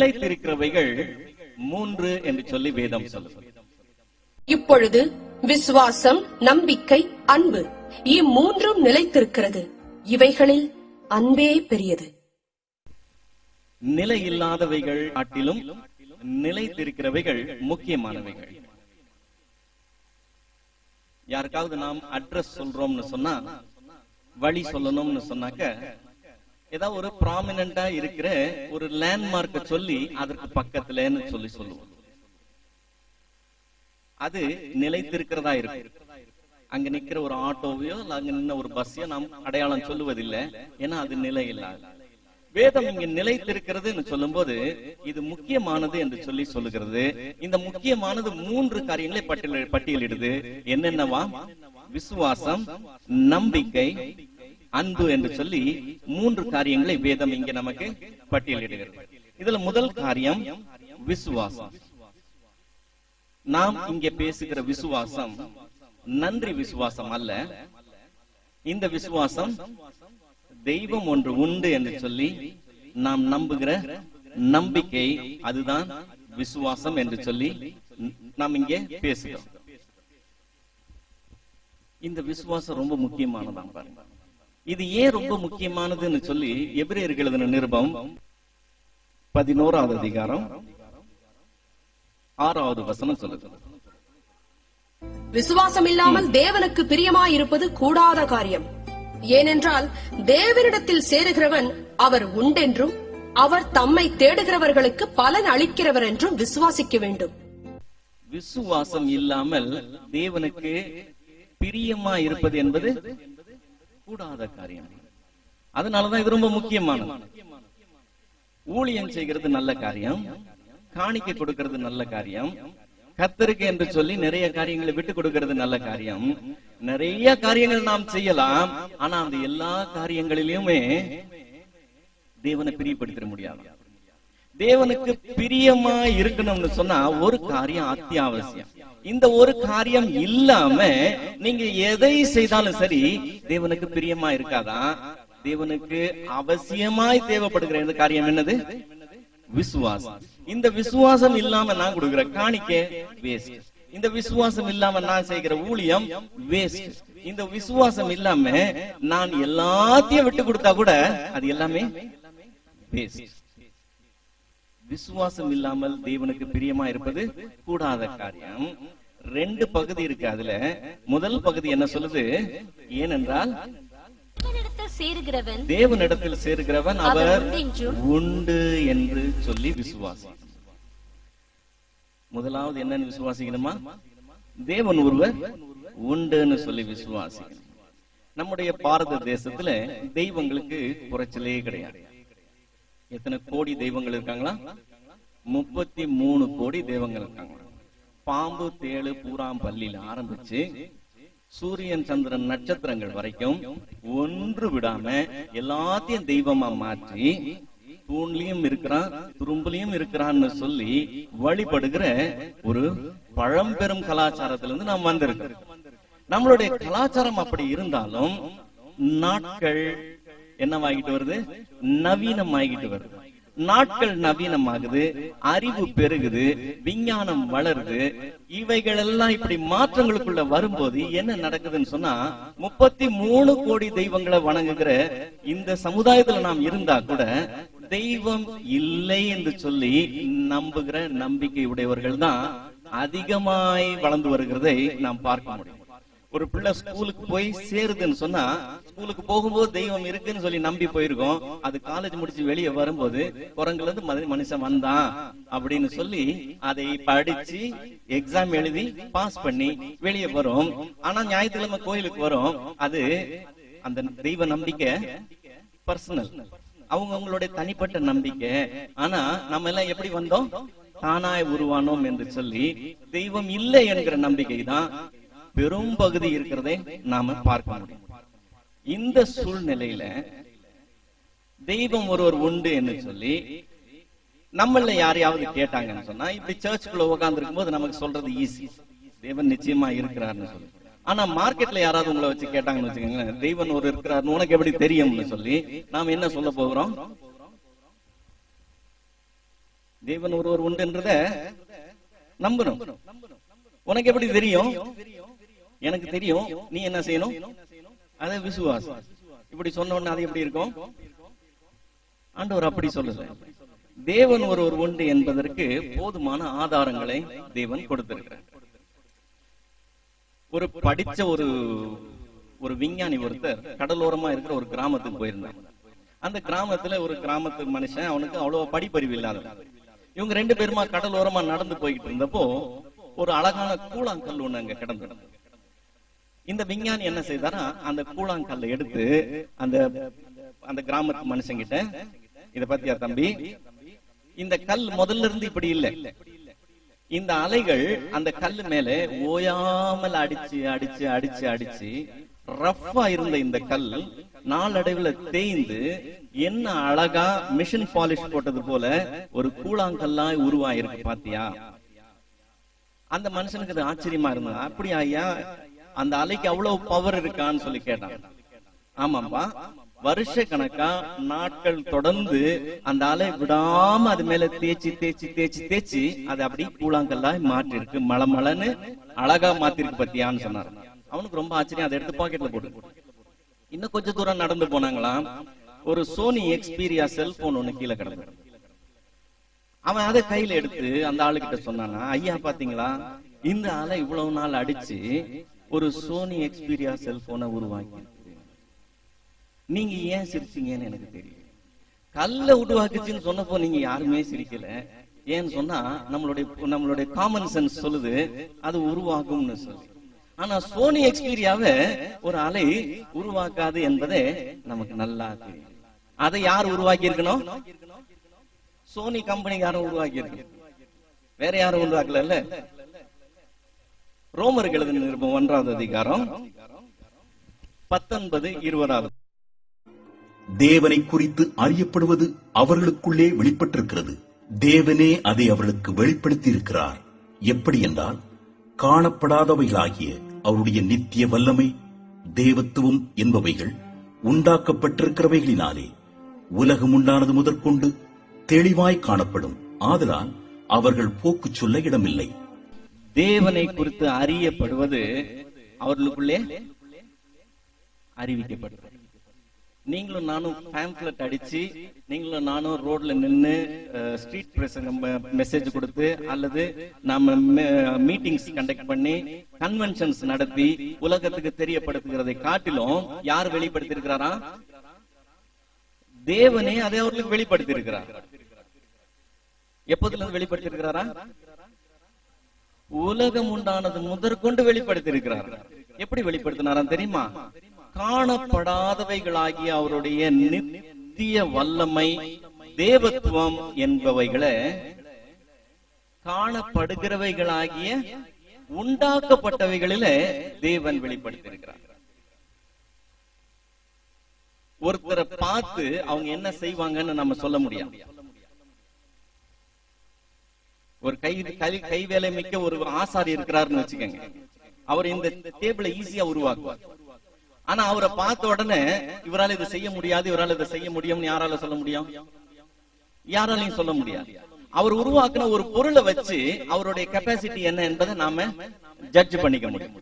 நிலைத்திருக்கிறவைகள் மூன்று என்று சொல்லி வேதம் சொல்லுது இப்பொழுது விசுவாசம் நம்பிக்கை அன்பு இம்மூன்றும் நிலைத்திருக்கிறது இவைகளில் அன்பே பெரியது நிலை இல்லாதவைகள் ஆட்டிலும் நிலைத்திருக்கிறவைகள் முக்கியமானவைகள் யாருக்காவது நாம் அட்ரஸ் சொல்றோம்னு சொன்னா வழி சொல்லணும்னு சொன்னாக்க ஏதாவது ஒரு ப்ராமினண்டா இருக்கிற ஒரு லேண்ட்மார்க்க சொல்லி அதற்கு பக்கத்துலன்னு சொல்லி சொல்லுவோம் அது நிலைத்திருக்கிறதா இருக்கு அங்க நிக்கிற ஒரு ஆட்டோவையோ இல்ல அங்க நின்ன ஒரு பஸ்ஸையோ நாம் அடையாளம் சொல்லுவதில்லை ஏன்னா அது நிலை இல்லாது வேதம் இங்க நிலைத்திருக்கிறதுன்னு சொல்லும்போது இது முக்கியமானது என்று சொல்லி சொல்லுகிறது இந்த முக்கியமானது மூன்று காரியங்களை பட்டியல் பட்டியலிடுது என்னென்னவா விசுவாசம் நம்பிக்கை அன்பு என்று சொல்லி மூன்று காரியங்களை வேதம் இங்க நமக்கு பட்டியலிடுகிறது இதுல முதல் காரியம் விசுவாசம் நாம் இங்கே பேசுகிற விசுவாசம் நன்றி விசுவாசம் அல்ல இந்த விசுவாசம் தெய்வம் ஒன்று உண்டு என்று சொல்லி நாம் நம்புகிற நம்பிக்கை அதுதான் விசுவாசம் என்று சொல்லி நாம் இங்கே பேசுகிறோம் இந்த விசுவாசம் ரொம்ப முக்கியமானதான் பாருங்க இது ஏன் ரொம்ப முக்கியமானதுன்னு சொல்லி எபிரேயர்கள் எழுதின நிருபம் பதினோராவது அதிகாரம் ஆறாவது வசனம் சொல்லுது விசுவாசம் இல்லாமல் தேவனுக்கு பிரியமாயிருப்பது கூடாத காரியம் ஏனென்றால் தேவனிடத்தில் சேருகிறவன் அவர் உண்டென்றும் அவர் தம்மை தேடுகிறவர்களுக்கு பலன் அளிக்கிறவர் என்றும் விசுவாசிக்க வேண்டும் விசுவாசம் இல்லாமல் தேவனுக்கு பிரியமா இருப்பது என்பது கூடாத காரியம் அதனாலதான் இது ரொம்ப முக்கியமானது ஊழியம் செய்கிறது நல்ல காரியம் காணிக்கை கொடுக்கிறது நல்ல காரியம் கத்தருக்கு என்று சொல்லி நிறைய காரியங்களை விட்டு கொடுக்கிறது நல்ல காரியம் நிறைய காரியங்கள் நாம் செய்யலாம் ஆனா அந்த எல்லா காரியங்களிலுமே தேவனை பிரியப்படுத்திட முடியாது தேவனுக்கு பிரியமா இருக்கணும்னு சொன்னா ஒரு காரியம் அத்தியாவசியம் இந்த ஒரு காரியம் இல்லாம நீங்க எதை செய்தாலும் சரி தேவனுக்கு பிரியமா இருக்காதா தேவனுக்கு அவசியமாய் தேவைப்படுகிற இந்த காரியம் என்னது விசுவாசம் இந்த விசுவாசம் இல்லாம நான் கொடுக்கிற காணிக்க வேஸ்ட் இந்த விசுவாசம் இல்லாம நான் செய்கிற ஊழியம் வேஸ்ட் இந்த விசுவாசம் இல்லாம நான் எல்லாத்தையும் விட்டு கொடுத்தா கூட அது எல்லாமே வேஸ்ட் விசுவாசம் இல்லாமல் தேவனுக்கு பிரியமா இருப்பது கூடாத காரியம் ரெண்டு பகுதி இருக்கு அதுல முதல் பகுதி என்ன சொல்லுது ஏனென்றால் தேவனிடத்தில் சேருகிறவன் தேவனிடத்தில் சேருகிறவன் அவர் அவர் உண்டு என்றும் உண்டு என்று சொல்லி விசுவாசி முதலாவது என்னன்னு விசுவாசிக்கணுமா தேவன் ஒருவர் உண்டுன்னு சொல்லி விசுவாசிக்கணும் நம்முடைய பாரத தேசத்துல தெய்வங்களுக்கு குறைச்சலே கிடையாது எத்தனை கோடி தெய்வங்கள் இருக்காங்களா முப்பத்தி மூணு கோடி தெய்வங்கள் இருக்காங்களா பாம்பு தேளு பூராம் பள்ளியில ஆரம்பிச்சு சூரியன் சந்திரன் நட்சத்திரங்கள் வரைக்கும் ஒன்று விடாம எல்லாத்தையும் தெய்வமா மாற்றி தூண்லயும் இருக்கிறான் துரும்புலயும் இருக்கிறான்னு சொல்லி வழிபடுகிற ஒரு பழம்பெரும் கலாச்சாரத்திலிருந்து நாம் வந்திருக்கிறோம் நம்மளுடைய கலாச்சாரம் அப்படி இருந்தாலும் நாட்கள் என்னவாகிட்டு வருது நவீனமாகிட்டு வருது நாட்கள் நவீனமாகுது அறிவு பெருகுது விஞ்ஞானம் வளருது இவைகள் எல்லாம் இப்படி மாற்றங்களுக்குள்ள வரும்போது என்ன நடக்குதுன்னு சொன்னா முப்பத்தி மூணு கோடி தெய்வங்களை வணங்குகிற இந்த சமுதாயத்துல நாம் இருந்தா கூட தெய்வம் இல்லை என்று சொல்லி நம்புகிற நம்பிக்கை உடையவர்கள் தான் அதிகமாய் வளர்ந்து வருகிறதை நாம் பார்க்க முடியும் ஒரு பிள்ளை ஸ்கூலுக்கு போய் சேருதுன்னு சொன்னா ஸ்கூலுக்கு போகும்போது தெய்வம் இருக்குன்னு சொல்லி நம்பி போயிருக்கோம் அது காலேஜ் முடிச்சு வெளியே வரும்போது குரங்குல இருந்து மதி- மனுஷன் வந்தான் அப்படின்னு சொல்லி அதை படிச்சு எக்ஸாம் எழுதி பாஸ் பண்ணி வெளியே வரும் ஆனா ஞாயிற்றுக்கிழமை கோயிலுக்கு வரும் அது அந்த தெய்வ நம்பிக்கை பர்சனல் அவங்க அவங்களுடைய தனிப்பட்ட நம்பிக்கை ஆனா நம்ம எல்லாம் எப்படி வந்தோம் தானாய் உருவானோம் என்று சொல்லி தெய்வம் இல்லை என்கிற நம்பிக்கை தான் பெரும் பகுதி இருக்கிறதை நாம பார்க்க முடியும் இந்த சூழ்நிலையில தெய்வம் ஒருவர் உண்டு என்று சொல்லி நம்மள யாரையாவது கேட்டாங்கன்னு சொன்னா இப்படி சர்ச்சுக்குள்ள உட்கார்ந்து இருக்கும்போது நமக்கு சொல்றது ஈஸி தேவன் நிச்சயமா இருக்கிறார்னு சொல்லி ஆனா மார்க்கெட்ல யாராவது உங்களை வச்சு கேட்டாங்கன்னு வச்சுக்கோங்களேன் தெய்வன் ஒரு இருக்கிறார்னு உனக்கு எப்படி தெரியும்னு சொல்லி நாம என்ன சொல்ல போகிறோம் தேவன் ஒருவர் உண்டுன்றத நம்பணும் உனக்கு எப்படி தெரியும் எனக்கு தெரியும் நீ என்ன செய்யணும் அதை விசுவாசம் இப்படி சொன்ன உடனே அது எப்படி இருக்கும் ஆண்டவர் அப்படி சொல்லல தேவன் ஒருவர் உண்டு என்பதற்கு போதுமான ஆதாரங்களை தேவன் கொடுத்திருக்கிறார் ஒரு படிச்ச ஒரு ஒரு விஞ்ஞானி ஒருத்தர் கடலோரமா இருக்கிற ஒரு கிராமத்துக்கு போயிருந்தார் அந்த கிராமத்துல ஒரு கிராமத்து மனுஷன் அவனுக்கு அவ்வளவு படிப்பறிவு இல்லாதவன் இவங்க ரெண்டு பேருமா கடலோரமா நடந்து போய்கிட்டு இருந்தப்போ ஒரு அழகான கூழாங்கல் ஒண்ணு அங்க கிடந்தது இந்த விஞ்ஞானி என்ன செய்தாரா அந்த கூழாங்கல்லை எடுத்து அந்த அந்த கிராமத்து மனுஷங்கிட்ட இத பத்தியா தம்பி இந்த கல் முதல்ல இருந்து இப்படி இல்ல இந்த அலைகள் அந்த கல்லு மேல ஓயாமல் அடிச்சு அடிச்சு அடிச்சு அடிச்சு ரஃப்பா இருந்த இந்த கல் நாளடைவுல தேய்ந்து என்ன அழகா மிஷின் பாலிஷ் போட்டது போல ஒரு கூழாங்கல்லா உருவாயிருக்கு பாத்தியா அந்த மனுஷனுக்கு அது ஆச்சரியமா இருந்தது அப்படி ஐயா அந்த அலைக்கு அவ்வளவு பவர் இருக்கான்னு சொல்லி கேட்டான் ஆமாம்பா வருஷ கணக்கா நாட்கள் தொடர்ந்து அந்த அலை விடாம அது மேல தேய்ச்சி தேய்ச்சி தேய்ச்சி தேய்ச்சி அது அப்படி கூழாங்கல்லா மாற்றி இருக்கு மலை மலைன்னு அழகா மாத்திருக்கு பத்தியான்னு சொன்னார் அவனுக்கு ரொம்ப ஆச்சரியம் அதை எடுத்து பாக்கெட்ல போட்டு இன்னும் கொஞ்ச தூரம் நடந்து போனாங்களாம் ஒரு சோனி எக்ஸ்பீரியா செல்போன் ஒண்ணு கீழே கிடந்தது அவன் அதை கையில எடுத்து அந்த ஆளுகிட்ட சொன்னானா ஐயா பாத்தீங்களா இந்த அலை இவ்வளவு நாள் அடிச்சு ஒரு சோனி எக்ஸ்பீரியா செல்போனை உருவாக்கி நீங்க ஏன் சிரிச்சீங்கன்னு எனக்கு தெரியும் கல்ல உருவாக்குச்சுன்னு சொன்னப்போ நீங்க யாருமே சிரிக்கல ஏன்னு சொன்னா நம்மளுடைய நம்மளுடைய காமன் சென்ஸ் சொல்லுது அது உருவாகும்னு சொல்லி ஆனா சோனி எக்ஸ்பீரியாவை ஒரு அலை உருவாக்காது என்பதே நமக்கு நல்லா தெரியும் அதை யார் உருவாக்கி இருக்கணும் சோனி கம்பெனி யாரும் உருவாக்கி இருக்கு வேற யாரும் உருவாக்கல ரோமருக்கு எழுதின நிருபம் ஒன்றாவது அதிகாரம் பத்தொன்பது இருபதாவது தேவனை குறித்து அறியப்படுவது அவர்களுக்குள்ளே வெளிப்பட்டிருக்கிறது தேவனே அதை அவர்களுக்கு வெளிப்படுத்தி இருக்கிறார் எப்படி என்றால் காணப்படாதவைகளாகிய அவருடைய நித்திய வல்லமை தேவத்துவம் என்பவைகள் உண்டாக்கப்பட்டிருக்கிறவைகளினாலே உலகம் உண்டானது முதற்கொண்டு தெளிவாய் காணப்படும் ஆதலால் அவர்கள் போக்கு சொல்ல இடமில்லை தேவனை குறித்து அறியப்படுவது அவர்களுக்குள்ளே அறிவிக்கப்படுது நீங்களும் நானும் பேம்ப்ளெட் அடிச்சு நீங்களும் நானும் ரோட்ல நின்னு ஸ்ட்ரீட் பிரசங்கம் மெசேஜ் கொடுத்து அல்லது நாம மீட்டிங்ஸ் கண்டக்ட் பண்ணி கன்வென்ஷன்ஸ் நடத்தி உலகத்துக்கு தெரியப்படுத்துகிறதை காட்டிலும் யார் வெளிப்படுத்தி இருக்கிறாரா தேவனே அதை அவர்களுக்கு வெளிப்படுத்தி இருக்கிறார் எப்போதுல இருந்து வெளிப்படுத்தி இருக்கிறாரா உலகம் உண்டானது முதற்கொண்டு வெளிப்படுத்தி இருக்கிறார் எப்படி வெளிப்படுத்தினாரா தெரியுமா காணப்படாதவைகளாகிய அவருடைய நித்திய வல்லமை தேவத்துவம் என்பவைகளை காணப்படுகிறவைகளாகிய உண்டாக்கப்பட்டவைகளில தேவன் வெளிப்படுத்தியிருக்கிறார் ஒருத்தரை பார்த்து அவங்க என்ன செய்வாங்கன்னு நம்ம சொல்ல முடியாது ஒரு கை கை கை வேலை மிக்க ஒரு ஆசாரி இருக்கிறாருன்னு வச்சுக்கோங்க அவர் இந்த டேபிளை ஈஸியா உருவாக்குவார் ஆனா அவரை பார்த்த உடனே இவரால் இதை செய்ய முடியாது இவரால் இதை செய்ய முடியும்னு யாரால சொல்ல முடியும் யாராலையும் சொல்ல முடியாது அவர் உருவாக்குன ஒரு பொருளை வச்சு அவருடைய கெப்பாசிட்டி என்ன என்பதை நாம ஜட்ஜ் பண்ணிக்க முடியும்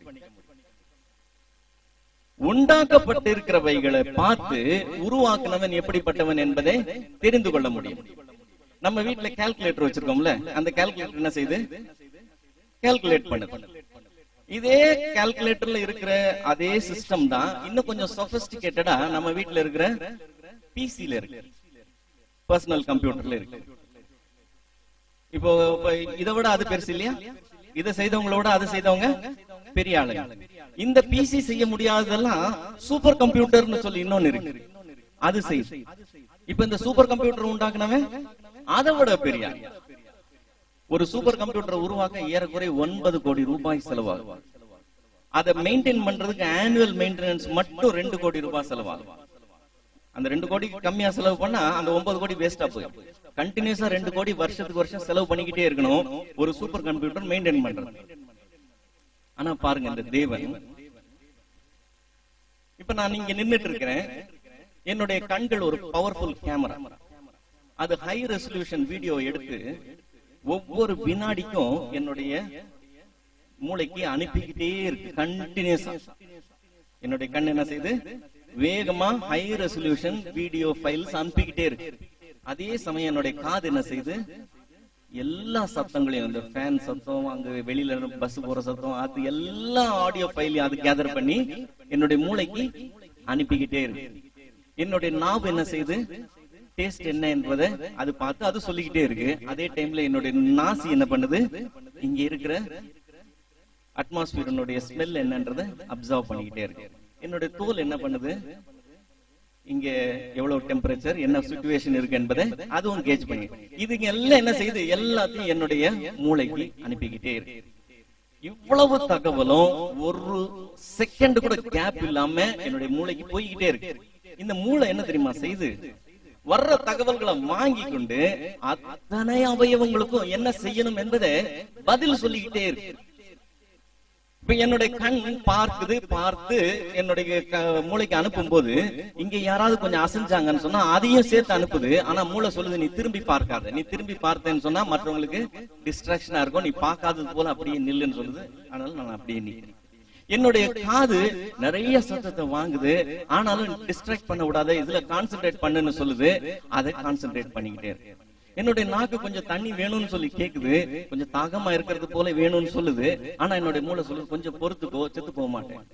உண்டாக்கப்பட்டிருக்கிறவைகளை பார்த்து உருவாக்குனவன் எப்படிப்பட்டவன் என்பதை தெரிந்து கொள்ள முடியும் நம்ம வீட்டுல கால்குலேட்டர் வச்சிருக்கோம்ல அந்த கால்குலேட்டர் என்ன செய்யுது கால்குலேட் பண்ணுது இதே கால்குலேட்டர்ல இருக்கிற அதே சிஸ்டம் தான் இன்னும் கொஞ்சம் சொபிஸ்டிகேட்டடா நம்ம வீட்டுல இருக்கிற பிசில இருக்கு பர்சனல் கம்ப்யூட்டர்ல இருக்கு இப்போ இதை விட அது பெருசு இல்லையா இதை செய்தவங்களோட அதை செய்தவங்க பெரிய ஆளுங்க இந்த பிசி செய்ய முடியாததெல்லாம் சூப்பர் கம்ப்யூட்டர்னு சொல்லி இன்னொன்னு இருக்கு அது செய்யுது இப்ப இந்த சூப்பர் கம்ப்யூட்டர் உண்டாக்குனவன் அதை விட பெரிய ஆள். ஒரு சூப்பர் கம்ப்யூட்டர் உருவாக்க ஏறக்குறைய ஒன்பது கோடி ரூபாய் செலவாகும் அதை மெயின்டைன் பண்றதுக்கு ஆனுவல் மெயின்டெனன்ஸ் மட்டும் ரெண்டு கோடி ரூபாய் செலவாகும் அந்த ரெண்டு கோடி கம்மியா செலவு பண்ணா அந்த ஒன்பது கோடி வேஸ்டா போயிடும் கண்டினியூஸா ரெண்டு கோடி வருஷத்துக்கு வருஷம் செலவு பண்ணிக்கிட்டே இருக்கணும் ஒரு சூப்பர் கம்ப்யூட்டர் மெயின்டைன் பண்றது ஆனா பாருங்க இந்த தேவன் இப்ப நான் இங்க நின்னுட்டு இருக்கிறேன் என்னுடைய கண்கள் ஒரு பவர்ஃபுல் கேமரா அது ஹை ரெசல்யூஷன் வீடியோ எடுத்து ஒவ்வொரு வினாடிக்கும் என்னுடைய மூளைக்கு அனுப்பிக்கிட்டே இருக்கு கண்டினியூஸா என்னுடைய கண் என்ன செய்யுது வேகமா ஹை ரெசல்யூஷன் வீடியோ ஃபைல்ஸ் அனுப்பிக்கிட்டே இருக்கு அதே சமயம் என்னுடைய காது என்ன செய்யுது எல்லா சத்தங்களையும் இந்த ஃபேன் சத்தம் அங்க வெளியில பஸ் போற சத்தம் அது எல்லா ஆடியோ ஃபைலையும் அது கேதர் பண்ணி என்னுடைய மூளைக்கு அனுப்பிக்கிட்டே இருக்கு என்னுடைய நாவு என்ன செய்யுது டேஸ்ட் என்ன என்பதை அது பார்த்து அது சொல்லிக்கிட்டே இருக்கு அதே டைம்ல என்னுடைய நாசி என்ன பண்ணுது இங்க இருக்கிற அட்மாஸ்பியரனுடைய ஸ்மெல் என்னன்றதை அப்சர்வ் பண்ணிக்கிட்டே இருக்கு என்னுடைய தோல் என்ன பண்ணுது இங்க எவ்வளவு டெம்பரேச்சர் என்ன சுச்சுவேஷன் இருக்கு என்பதை அதுவும் கேஜ் பண்ணி இதுங்க எல்லாம் என்ன செய்யுது எல்லாத்தையும் என்னுடைய மூளைக்கு அனுப்பிக்கிட்டே இருக்கு இவ்வளவு தகவலும் ஒரு செகண்ட் கூட கேப் இல்லாம என்னுடைய மூளைக்கு போய்கிட்டே இருக்கு இந்த மூளை என்ன தெரியுமா செய்து வர்ற தகவல்களை வாங்கி கொண்டு அத்தனை அவயவங்களுக்கும் என்ன செய்யணும் என்பதை பதில் சொல்லிக்கிட்டே இருக்கு இப்ப என்னுடைய கண் பார்க்குது பார்த்து என்னுடைய க- மூளைக்கு அனுப்பும் போது இங்க யாராவது கொஞ்சம் அசைஞ்சாங்கன்னு சொன்னா அதையும் சேர்த்து அனுப்புது ஆனா மூளை சொல்லுது நீ திரும்பி பார்க்காத நீ திரும்பி பார்த்தேன்னு சொன்னா மற்றவங்களுக்கு டிஸ்ட்ராக்ஷனா இருக்கும் நீ பார்க்காதது போல அப்படியே நில்லுன்னு சொல்லுது ஆனாலும் நான் அப்படியே நிக்கிறேன் என்னுடைய காது நிறைய சத்தத்தை வாங்குது ஆனாலும் டிஸ்ட்ராக்ட் பண்ண விடாத இதுல கான்சென்ட்ரேட் பண்ணுன்னு சொல்லுது அதை கான்சென்ட்ரேட் பண்ணிக்கிட்டே இருக்கு என்னுடைய நாக்கு கொஞ்சம் தண்ணி வேணும்னு சொல்லி கேக்குது கொஞ்சம் தாகமா இருக்கிறது போல வேணும்னு சொல்லுது ஆனா என்னுடைய மூளை சொல்லுது கொஞ்சம் பொறுத்துக்கோ செத்து போக மாட்டேன்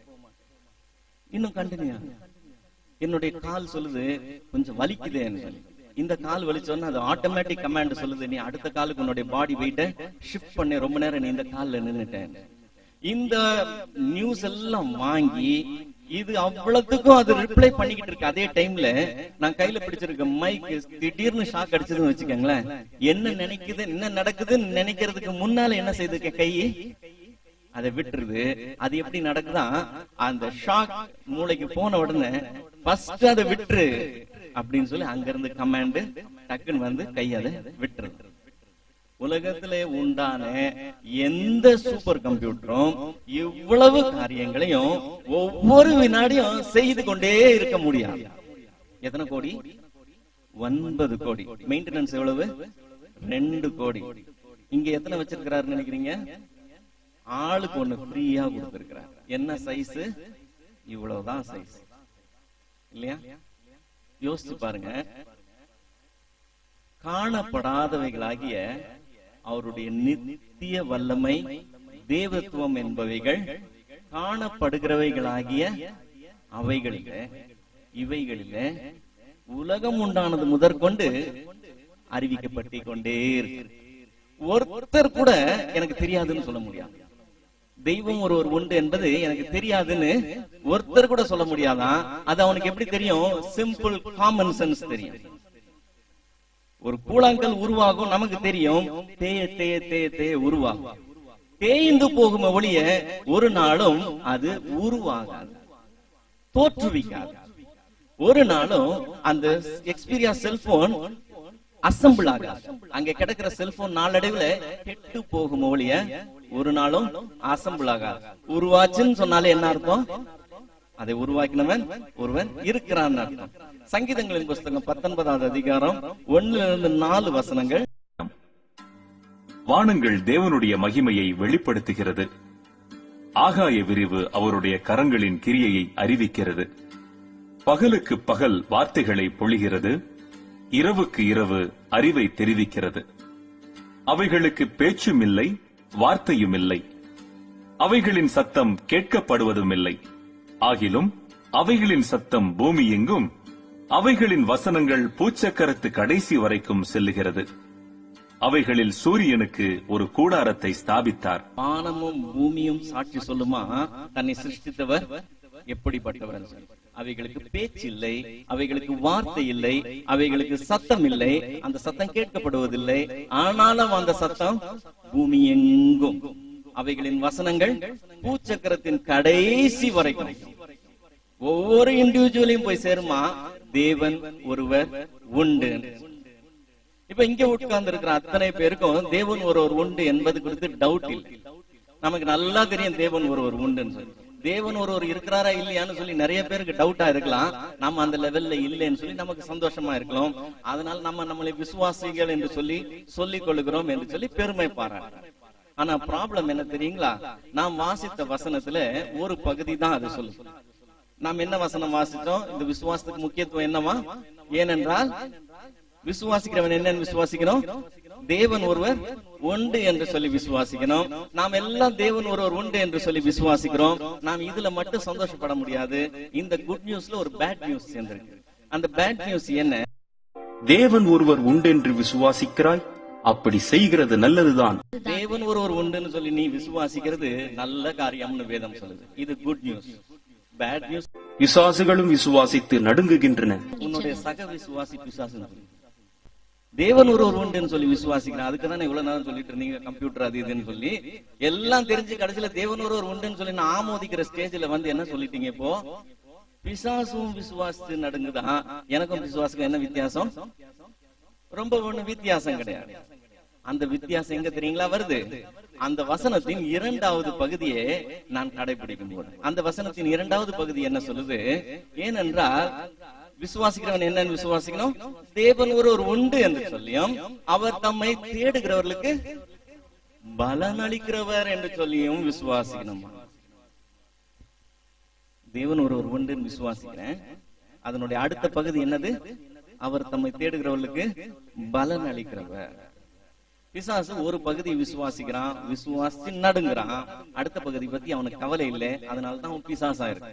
இன்னும் கண்டினியூ என்னுடைய கால் சொல்லுது கொஞ்சம் வலிக்குதேன்னு சொல்லி இந்த கால் வலிச்சோன்னா அது ஆட்டோமேட்டிக் கமாண்ட் சொல்லுது நீ அடுத்த காலுக்கு உன்னுடைய பாடி வெயிட்ட ஷிஃப்ட் பண்ணி ரொம்ப நேரம் நீ இந்த கால்ல நின்னுட்டேன் இந்த நியூஸ் எல்லாம் வாங்கி இது அவ்வளவுக்கும் அது ரிப்ளை பண்ணிக்கிட்டு இருக்கு அதே டைம்ல நான் கையில பிடிச்சிருக்க மைக் திடீர்னு ஷாக் அடிச்சதுன்னு வச்சுக்கோங்களேன் என்ன நினைக்குது என்ன நடக்குதுன்னு நினைக்கிறதுக்கு முன்னால என்ன செய்யுது கை அதை விட்டுருது அது எப்படி நடக்குதா அந்த ஷாக் மூளைக்கு போன உடனே ஃபர்ஸ்ட் அதை விட்டுரு அப்படின்னு சொல்லி அங்க இருந்து கமாண்ட் டக்குன்னு வந்து கை அதை விட்டுருது உலகத்திலே உண்டான எந்த சூப்பர் கம்ப்யூட்டரும் இவ்வளவு காரியங்களையும் ஒவ்வொரு வினாடியும் செய்து கொண்டே இருக்க முடியாது எத்தனை கோடி ஒன்பது கோடி மெயின்டெனன்ஸ் எவ்வளவு ரெண்டு கோடி இங்க எத்தனை வச்சிருக்கிறாரு நினைக்கிறீங்க ஆளுக்கு ஒண்ணு ஃப்ரீயா கொடுத்திருக்கிறார் என்ன சைஸ் இவ்வளவுதான் சைஸ் இல்லையா யோசிச்சு பாருங்க காணப்படாதவைகளாகிய அவருடைய நித்திய வல்லமை தேவத்துவம் என்பவைகள் காணப்படுகிறவைகளாகிய அவைகளில இவைகளில உலகம் உண்டானது முதற்கொண்டு அறிவிக்கப்பட்டு கொண்டே இருக்கு ஒருத்தர் கூட எனக்கு தெரியாதுன்னு சொல்ல முடியாது தெய்வம் ஒருவர் உண்டு என்பது எனக்கு தெரியாதுன்னு ஒருத்தர் கூட சொல்ல முடியாதான் அது அவனுக்கு எப்படி தெரியும் சிம்பிள் காமன் சென்ஸ் தெரியும் ஒரு கூழாங்கல் உருவாகும் நமக்கு தெரியும் தேய தேய தேய தேய உருவாகும் தேய்ந்து போகும் ஒளிய ஒரு நாளும் அது உருவாகாது தோற்றுவிக்காது ஒரு நாளும் அந்த எக்ஸ்பீரியா செல்போன் அசம்பிள் ஆகாது அங்க கிடக்கிற செல்போன் நாளடைவுல கெட்டு போகும் ஒளிய ஒரு நாளும் அசம்பிள் ஆகாது உருவாச்சுன்னு சொன்னாலே என்ன அர்த்தம் அதை உருவாக்கினவன் ஒருவன் இருக்கிறான் அர்த்தம் சங்கீதங்களின் புஸ்தகம் பத்தொன்பதாவது அதிகாரம் ஒண்ணுல இருந்து நாலு வசனங்கள் வானங்கள் தேவனுடைய மகிமையை வெளிப்படுத்துகிறது ஆகாய விரிவு அவருடைய கரங்களின் கிரியையை அறிவிக்கிறது பகலுக்கு பகல் வார்த்தைகளை பொழிகிறது இரவுக்கு இரவு அறிவை தெரிவிக்கிறது அவைகளுக்கு பேச்சும் இல்லை வார்த்தையும் இல்லை அவைகளின் சத்தம் கேட்கப்படுவதும் இல்லை ஆகிலும் அவைகளின் சத்தம் பூமி எங்கும் அவைகளின் வசனங்கள் பூச்சக்கரத்து கடைசி வரைக்கும் செல்லுகிறது அவைகளில் சூரியனுக்கு ஒரு கூடாரத்தை ஸ்தாபித்தார் வானமும் பூமியும் சாட்சி சொல்லுமா தன்னை சிருஷ்டித்தவர் எப்படிப்பட்டவர் என்று சொல்லி. அவைகளுக்கு பேச்சு இல்லை அவைகளுக்கு வார்த்தை இல்லை அவைகளுக்கு சத்தம் இல்லை அந்த சத்தம் கேட்கப்படுவதில்லை ஆனாலும் அந்த சத்தம் பூமி எங்கும் அவைகளின் வசனங்கள் பூச்சக்கரத்தின் கடைசி வரைக்கும் ஒவ்வொரு இண்டிவிஜுவலையும் போய் சேருமா தேவன் ஒருவர் உண்டு இப்ப இங்க உட்கார்ந்து இருக்கிற அத்தனை பேருக்கும் தேவன் ஒருவர் உண்டு என்பது குறித்து டவுட் இல்லை நமக்கு நல்லா தெரியும் தேவன் ஒருவர் உண்டுன்னு சொல்லி தேவன் ஒருவர் இருக்கிறாரா இல்லையான்னு சொல்லி நிறைய பேருக்கு டவுட்டா இருக்கலாம் நம்ம அந்த லெவல்ல இல்லைன்னு சொல்லி நமக்கு சந்தோஷமா இருக்கலாம் அதனால நம்ம நம்மளை விசுவாசிகள் என்று சொல்லி சொல்லிக் கொள்கிறோம் என்று சொல்லி பெருமை பாராட்டுறோம் ஆனா ப்ராப்ளம் என்ன தெரியுங்களா நாம் வாசித்த வசனத்துல ஒரு பகுதி தான் அது சொல்லுது நாம் என்ன வசனம் வாசித்தோம் இந்த விசுவாசத்துக்கு முக்கியத்துவம் என்னவா ஏனென்றால் விசுவாசிக்கிறவன் என்னன்னு விசுவாசிக்கணும் தேவன் ஒருவர் உண்டு என்று சொல்லி விசுவாசிக்கணும் நாம் எல்லாம் தேவன் ஒருவர் உண்டு என்று சொல்லி விசுவாசிக்கிறோம் நாம் இதுல மட்டும் சந்தோஷப்பட முடியாது இந்த குட் நியூஸ்ல ஒரு பேட் நியூஸ் சேர்ந்திருக்கு அந்த பேட் நியூஸ் என்ன தேவன் ஒருவர் உண்டென்று விசுவாசிக்கிறாய் அப்படி செய்கிறது நல்லதுதான் தேவன் ஒருவர் உண்டுன்னு சொல்லி நீ விசுவாசிக்கிறது நல்ல காரியம்னு வேதம் சொல்லுது இது குட் நியூஸ் பேட் நியூஸ் விசுவாசிகளும் விசுவாசித்து நடுங்குகின்றன உன்னுடைய சக விசுவாசி பிசாசுன்னு சொல்லு. தேவன் ஒருவர் உண்டுன்னு சொல்லி விசுவாசிக்கிறேன் அதுக்கு தானே இவ்வளவு நேரம் சொல்லிட்டு இருந்தீங்க கம்ப்யூட்டர் அது இதுன்னு சொல்லி எல்லாம் தெரிஞ்சு கடைசியில தேவன் ஒருவர் உண்டுன்னு சொல்லி நான் ஆமோதிக்கிற ஸ்டேஜ்ல வந்து என்ன சொல்லிட்டீங்க இப்போ பிசாசும் விசுவாசித்து நடுங்குதான் எனக்கும் விசுவாசுக்கும் என்ன வித்தியாசம் ரொம்ப ஒண்ணு வித்தியாசம் கிடையாது அந்த வித்தியாசம் எங்க தெரியுங்களா வருது அந்த வசனத்தின் இரண்டாவது பகுதியை நான் கடைபிடிக்கும் போது அந்த வசனத்தின் இரண்டாவது பகுதி என்ன சொல்லுது ஏனென்றால் விசுவாசிக்கிறவன் என்னன்னு விசுவாசிக்கணும் தேவன் ஒருவர் உண்டு என்று சொல்லியும் அவர் தம்மை தேடுகிறவர்களுக்கு பலன் அளிக்கிறவர் என்று சொல்லியும் விசுவாசிக்கணும் தேவன் ஒருவர் உண்டுன்னு விசுவாசிக்கிறேன் அதனுடைய அடுத்த பகுதி என்னது அவர் தம்மை தேடுகிறவர்களுக்கு பலன் அளிக்கிறவர் பிசாசு ஒரு பகுதி விசுவாசிக்கிறான் விசுவாசி நடுங்குறான் அடுத்த பகுதி பத்தி அவனுக்கு கவலை இல்லை அதனாலதான் அவன் பிசாசா இருக்கு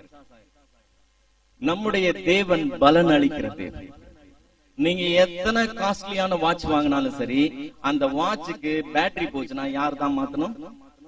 நம்முடைய தேவன் பலன் அளிக்கிற தேவன் நீங்க எத்தனை காஸ்ட்லியான வாட்ச் வாங்கினாலும் சரி அந்த வாட்சுக்கு பேட்டரி போச்சுன்னா யார் தான் மாத்தணும்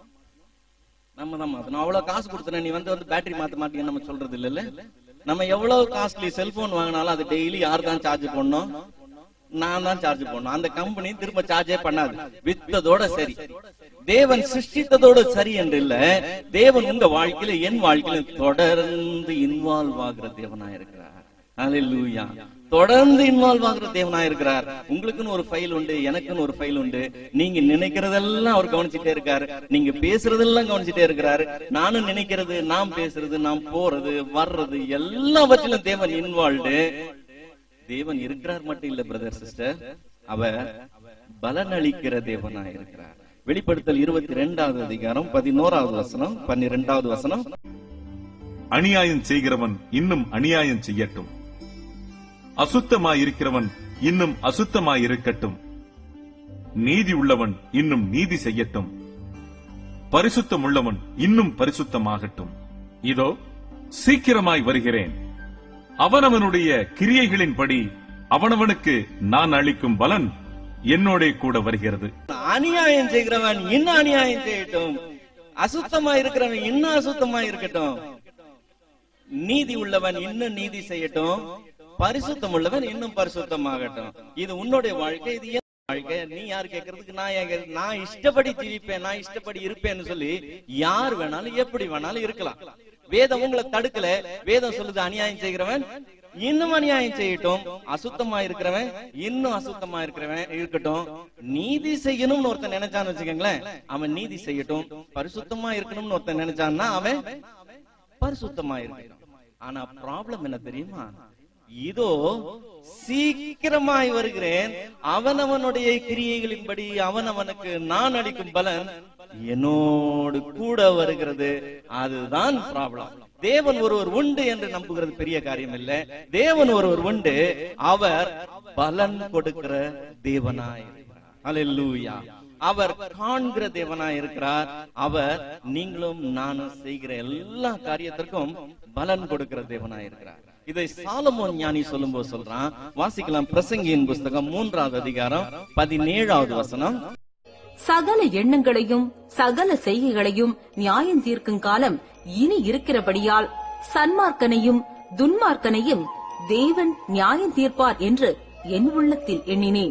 நம்ம தான் மாத்தணும் அவ்வளவு காசு கொடுத்தன நீ வந்து வந்து பேட்டரி மாத்த மாட்டீங்கன்னு நம்ம சொல்றது இல்லல்ல நம்ம எவ்வளவு காஸ்ட்லி செல்போன் வாங்கினாலும் அது டெய்லி யார் தான் சார்ஜ் பண்ணணும் நான் தான் சார்ஜ் பண்ணணும் அந்த கம்பெனி திரும்ப சார்ஜே பண்ணாது வித்ததோட சரி தேவன் சிருஷ்டித்ததோட சரி என்று இல்ல தேவன் உங்க வாழ்க்கையில என் வாழ்க்கையில தொடர்ந்து இன்வால்வ் ஆகுற தேவனா இருக்கிறார் ஹalleluya தொடர்ந்து இன்வால்வ் ஆகுற தேவனா இருக்கிறார் உங்களுக்குன்னு ஒரு ஃபைல் உண்டு எனக்குன்னு ஒரு ஃபைல் உண்டு நீங்க நினைக்கிறதெல்லாம் அவர் கவனிச்சுட்டே இருக்காரு நீங்க பேசுறதெல்லாம் கவனிச்சுட்டே இருக்கிறாரு நானும் நினைக்கிறது நாம் பேசுறது நாம் போறது வர்றது எல்லாவற்றிலும் தேவன் இன்வால்வ்டு தேவன் இருக்கிறார் மட்டும் இல்ல பிரதர் சிஸ்டர் அவர் பலனளிக்கிற தேவனா இருக்கிறார் வெளிப்படுத்தல் இருபத்தி ரெண்டாவது அதிகாரம் பதினோராவது வசனம் பன்னிரெண்டாவது வசனம் அநியாயம் செய்கிறவன் இன்னும் அநியாயம் செய்யட்டும் அசுத்தமாயிருக்கிறவன் இன்னும் அசுத்தமாயிருக்கட்டும் நீதி உள்ளவன் இன்னும் நீதி செய்யட்டும் பரிசுத்தம் உள்ளவன் இன்னும் பரிசுத்தமாகட்டும் இதோ சீக்கிரமாய் வருகிறேன் அவனவனுடைய கிரியைகளின்படி அவனவனுக்கு நான் அளிக்கும் பலன் என்னோடே கூட வருகிறது அநியாயம் செய்கிறவன் இன்னும் அநியாயம் செய்யட்டும் அசுத்தமா இருக்கிறவன் இன்னும் அசுத்தமா இருக்கட்டும் நீதி உள்ளவன் இன்னும் நீதி செய்யட்டும் பரிசுத்தம் உள்ளவன் இன்னும் பரிசுத்தமாகட்டும் இது உன்னுடைய வாழ்க்கை இது என் வாழ்க்கை நீ யார் கேட்கறதுக்கு நான் ஏன் கேக்குறது? நான் இஷ்டப்படி ஜீவிப்பேன் நான் இஷ்டப்படி இருப்பேன்னு சொல்லி யார் வேணாலும் எப்படி வேணாலும் இருக்கலாம் வேதம் உங்களை தடுக்கல வேதம் சொல்லுது அநியாயம் செய்கிறவன் இன்னும் அநியாயம் செய்யட்டும் அசுத்தமா இருக்கிறவன் இன்னும் அசுத்தமா இருக்கிறவன் இருக்கட்டும் நீதி செய்யணும்னு ஒருத்தன் நினைச்சான்னு வச்சுக்கோங்களேன் அவன் நீதி செய்யட்டும் பரிசுத்தமா இருக்கணும்னு ஒருத்தன் நினைச்சான்னா அவன் பரிசுத்தமா இருக்கட்டும் ஆனா ப்ராப்ளம் என்ன தெரியுமா இதோ சீக்கிரமாய் வருகிறேன் அவனவனுடைய கிரியைகளின்படி அவனவனுக்கு நான் அளிக்கும் பலன் என்னோடு கூட வருகிறது அதுதான் ப்ராப்ளம் தேவன் ஒருவர் உண்டு என்று நம்புகிறது பெரிய காரியம் இல்ல தேவன் ஒருவர் உண்டு அவர் பலன் கொடுக்கிற தேவனாய் அல்லேலூயா அவர் காண்கிற தேவனாய் இருக்கிறார் அவர் நீங்களும் நானும் செய்கிற எல்லா காரியத்திற்கும் பலன் கொடுக்கிற தேவனாய் இருக்கிறார் இதை சாலமோன் ஞானி சொல்லும்போது சொல்றான் வாசிக்கலாம் பிரசங்கியின் புஸ்தகம் மூன்றாவது அதிகாரம் பதினேழாவது வசனம் சகல எண்ணங்களையும் சகல செய்கைகளையும் நியாயம் தீர்க்கும் காலம் இனி இருக்கிறபடியால் சன்மார்க்கனையும் துன்மார்க்கனையும் தேவன் நியாயம் தீர்ப்பார் என்று என் உள்ளத்தில் எண்ணினேன்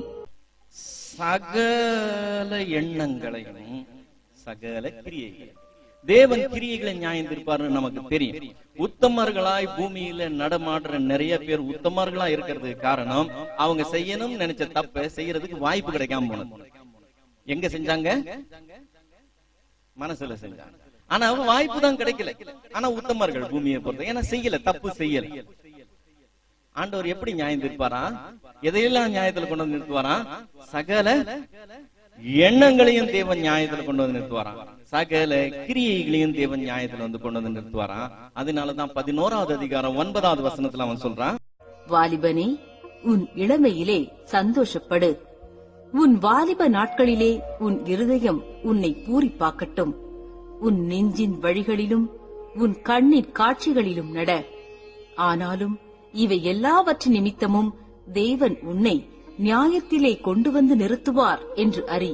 சகல எண்ணங்களையும் சகல கிரியைகள் தேவன் கிரியைகளை நியாயம் தீர்ப்பார்னு நமக்கு தெரியும் உத்தமர்களாய் பூமியில நடமாடுற நிறைய பேர் உத்தமர்களா இருக்கிறதுக்கு காரணம் அவங்க செய்யணும்னு நினைச்ச தப்ப செய்யறதுக்கு வாய்ப்பு கிடைக்காம போனது எங்க செஞ்சாங்க மனசுல செஞ்சாங்க ஆனா வாய்ப்பு தான் கிடைக்கல ஆனா உத்தமர்கள் பூமியை பொறுத்த ஏன்னா செய்யல தப்பு செய்யல ஆண்டவர் எப்படி நியாயம் தீர்ப்பாரா எதையெல்லாம் நியாயத்துல கொண்டு வந்து நிறுத்துவாரா சகல எண்ணங்களையும் தேவன் நியாயத்துல கொண்டு வந்து நிறுத்துவாராம் சகல கிரியைகளையும் தேவன் நியாயத்துல வந்து கொண்டு வந்து நிறுத்துவாராம் அதனாலதான் பதினோராவது அதிகாரம் ஒன்பதாவது வசனத்துல அவன் சொல்றான் வாலிபனே உன் இளமையிலே சந்தோஷப்படு உன் வாலிப நாட்களிலே உன் இருதயம் உன்னை பூரிப்பாக்கட்டும் உன் நெஞ்சின் வழிகளிலும் உன் கண்ணின் காட்சிகளிலும் நட ஆனாலும் இவை எல்லாவற்றின் நிமித்தமும் தேவன் உன்னை நியாயத்திலே கொண்டு வந்து நிறுத்துவார் என்று அறி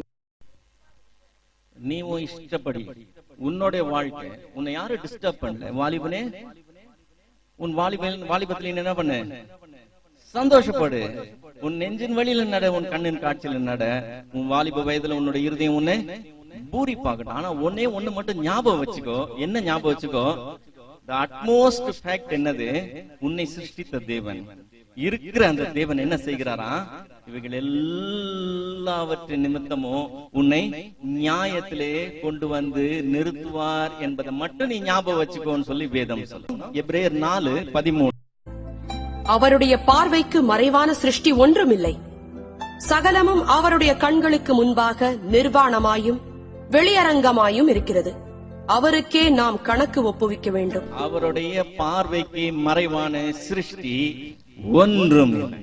நீ உன் இஷ்டப்படி உன்னுடைய வாழ்க்கை உன்னை யாரும் டிஸ்டர்ப் பண்ணல வாலிபனே உன் வாலிபன் வாலிபத்துல நீ என்ன பண்ணு சந்தோஷப்படு உன் நெஞ்சின் வழியில நட உன் கண்ணின் காட்சியில நட உன் வாலிப வயதுல உன்னோட இருதயம் உன்னை பூரிப்பாகட்டும் ஆனா ஒன்னே ஒண்ணு மட்டும் ஞாபகம் வச்சுக்கோ என்ன ஞாபகம் வச்சுக்கோ the utmost fact என்னது உன்னை சிருஷ்டித்த தேவன் இருக்கிற அந்த தேவன் என்ன செய்கிறாரா இவைகள் எல்லாவற்றின் நிமித்தமும் உன்னை நியாயத்திலே கொண்டு வந்து நிறுத்துவார் என்பதை மட்டும் நீ ஞாபகம் வச்சுக்கோன்னு சொல்லி வேதம் சொல்லும் எப்ரேயர் நாலு பதிமூணு அவருடைய பார்வைக்கு மறைவான சிருஷ்டி ஒன்றுமில்லை சகலமும் அவருடைய கண்களுக்கு முன்பாக நிர்வாணமாயும் வெளியரங்கமாயும் இருக்கிறது அவருக்கே நாம் கணக்கு ஒப்புவிக்க வேண்டும் அவருடைய பார்வைக்கு மறைவான சிருஷ்டி ஒன்றும் இல்லை.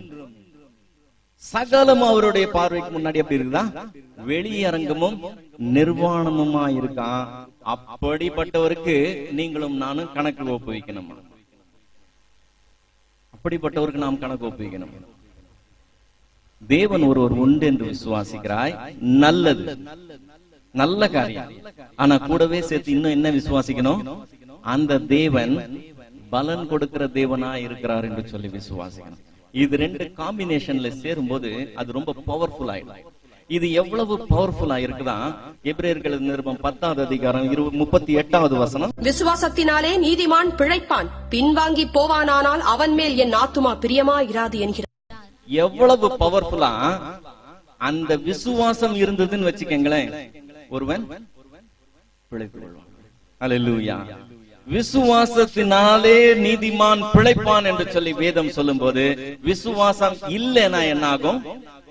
சகலம் அவருடைய பார்வைக்கு முன்னாடி எப்படி இருக்குதா வெளியரங்கமும் நிர்வாணமுமா இருக்கான் அப்படிப்பட்டவருக்கு நீங்களும் நானும் கணக்கு ஒப்புவிக்கணும் அப்படிப்பட்டவருக்கு நாம் கணக்கு ஒப்புவிக்கணும் தேவன் ஒருவர் உண்டு என்று விசுவாசிக்கிறாய் நல்லது நல்ல காரியம் ஆனா கூடவே சேர்த்து இன்னும் என்ன விசுவாசிக்கணும் அந்த தேவன் பலன் கொடுக்கிற தேவனா இருக்கிறார் என்று சொல்லி விசுவாசிக்கணும் இது ரெண்டு காம்பினேஷன்ல சேரும்போது அது ரொம்ப பவர்ஃபுல் ஆயிடும் இது எவ்வளவு பவர்ஃபுல்லா இருக்குதா எபிரேயர்கள் நிருபம் பத்தாவது அதிகாரம் இரு- முப்பத்தி எட்டாவது வசனம் விசுவாசத்தினாலே நீதிமான் பிழைப்பான் பின்வாங்கி போவானானால் அவன் மேல் என் ஆத்துமா பிரியமா இராது என்கிறார் எவ்வளவு பவர்ஃபுல்லா அந்த விசுவாசம் இருந்ததுன்னு வச்சுக்கங்களேன் ஒருவன் பிழைத்துக் கொள்வான் அல்லேலூயா விசுவாசத்தினாலே நீதிமான் பிழைப்பான் என்று சொல்லி வேதம் சொல்லும்போது விசுவாசம் இல்லைன்னா என்ன ஆகும்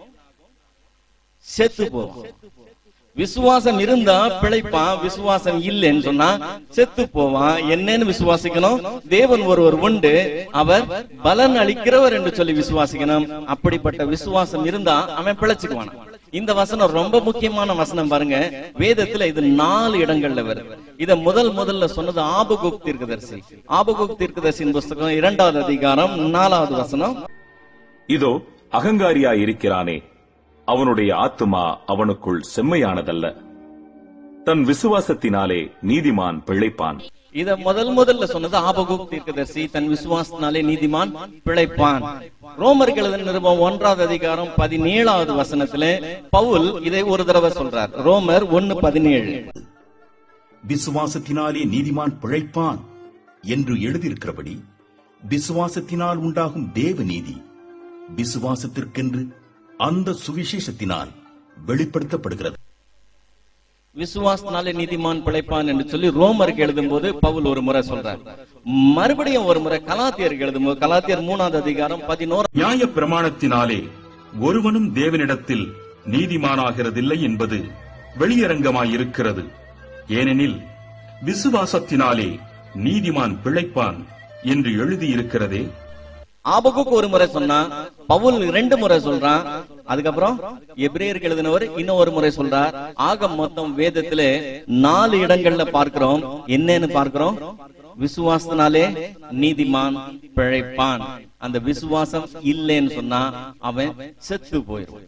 செத்து போவான் விசுவாசம் இருந்தா பிழைப்பான் விசுவாசம் இல்லைன்னு சொன்னா செத்து போவான் என்னன்னு விசுவாசிக்கணும் தேவன் ஒருவர் உண்டு அவர் பலன் அளிக்கிறவர் என்று சொல்லி விசுவாசிக்கணும் அப்படிப்பட்ட விசுவாசம் இருந்தா அவன் பிழைச்சுக்குவான் இந்த வசனம் ரொம்ப முக்கியமான வசனம் பாருங்க வேதத்துல இது நாலு இடங்கள்ல வருது இத முதல் முதல்ல சொன்னது ஆபகுக் தீர்க்கதரிசி ஆபகுக் தீர்க்கதரிசியின் புஸ்தகம் இரண்டாவது அதிகாரம் நாலாவது வசனம் இதோ அகங்காரியாய் இருக்கிறானே அவனுடைய ஆத்துமா அவனுக்குள் செம்மையானதல்ல தன் விசுவாசத்தினாலே நீதிமான் பிழைப்பான் இத முதல் முதல்ல சொன்னது ஆபகுக் தீர்க்கதரிசி தன் விசுவாசத்தினாலே நீதிமான் பிழைப்பான் ரோமர்கள் எழுதின நிருபம் ஒன்றாவது அதிகாரம் பதினேழாவது வசனத்துல பவுல் இதை ஒரு தடவை சொல்றார் ரோமர் ஒன்னு பதினேழு விசுவாசத்தினாலே நீதிமான் பிழைப்பான் என்று எழுதியிருக்கிறபடி விசுவாசத்தினால் உண்டாகும் தேவ நீதி விசுவாசத்திற்கென்று அந்த சுவிசேஷத்தினால் வெளிப்படுத்தப்படுகிறது விசுவாசத்தினாலே நீதிமான் பிழைப்பான் என்று சொல்லி ரோமருக்கு எழுதும்போது பவுல் ஒரு முறை சொல்றார் மறுபடியும் ஒரு முறை கலாத்தியருக்கு எழுதும்போது கலாத்தியர் மூணாவது அதிகாரம் பதினோரு நியாய பிரமாணத்தினாலே ஒருவனும் தேவனிடத்தில் நீதிமானாகிறதில்லை என்பது வெளியரங்கமாயிருக்கிறது ஏனெனில் விசுவாசத்தினாலே நீதிமான் பிழைப்பான் என்று எழுதியிருக்கிறதே ஆபகுக்கு ஒரு முறை சொன்னா பவுல் ரெண்டு முறை சொல்றான் அதுக்கப்புறம் எபிரேயருக்கு எழுதினவர் இன்னும் ஒரு முறை சொல்றார் ஆக மொத்தம் வேதத்திலே நாலு இடங்கள்ல பார்க்கிறோம் என்னன்னு பார்க்கிறோம் விசுவாசத்தினாலே நீதிமான் பிழைப்பான் அந்த விசுவாசம் இல்லைன்னு சொன்னா அவன் செத்து போயிடும்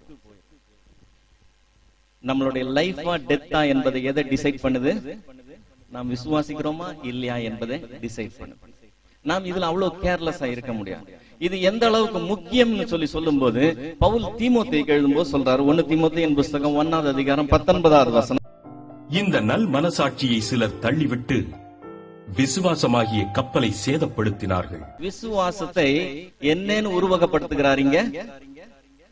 நம்மளுடைய லைஃபா டெத்தா என்பதை எதை டிசைட் பண்ணுது நாம் விசுவாசிக்கிறோமா இல்லையா என்பதை டிசைட் பண்ணுது நாம் இதுல அவ்வளவு கேர்லெஸ்ஸா இருக்க முடியாது இது எந்த அளவுக்கு முக்கியம்னு சொல்லி சொல்லும்போது பவுல் தீமோத்தேயுக்கு எழுதும்போது சொல்றாரு ஒன்னு தீமோத்தேயின் புஸ்தகம் ஒன்னாவது அதிகாரம் பத்தொன்பதாவது வசனம் இந்த நல் மனசாட்சியை சிலர் தள்ளிவிட்டு விசுவாசமாகிய கப்பலை சேதப்படுத்தினார்கள் விசுவாசத்தை என்னன்னு உருவகப்படுத்துகிறாருங்க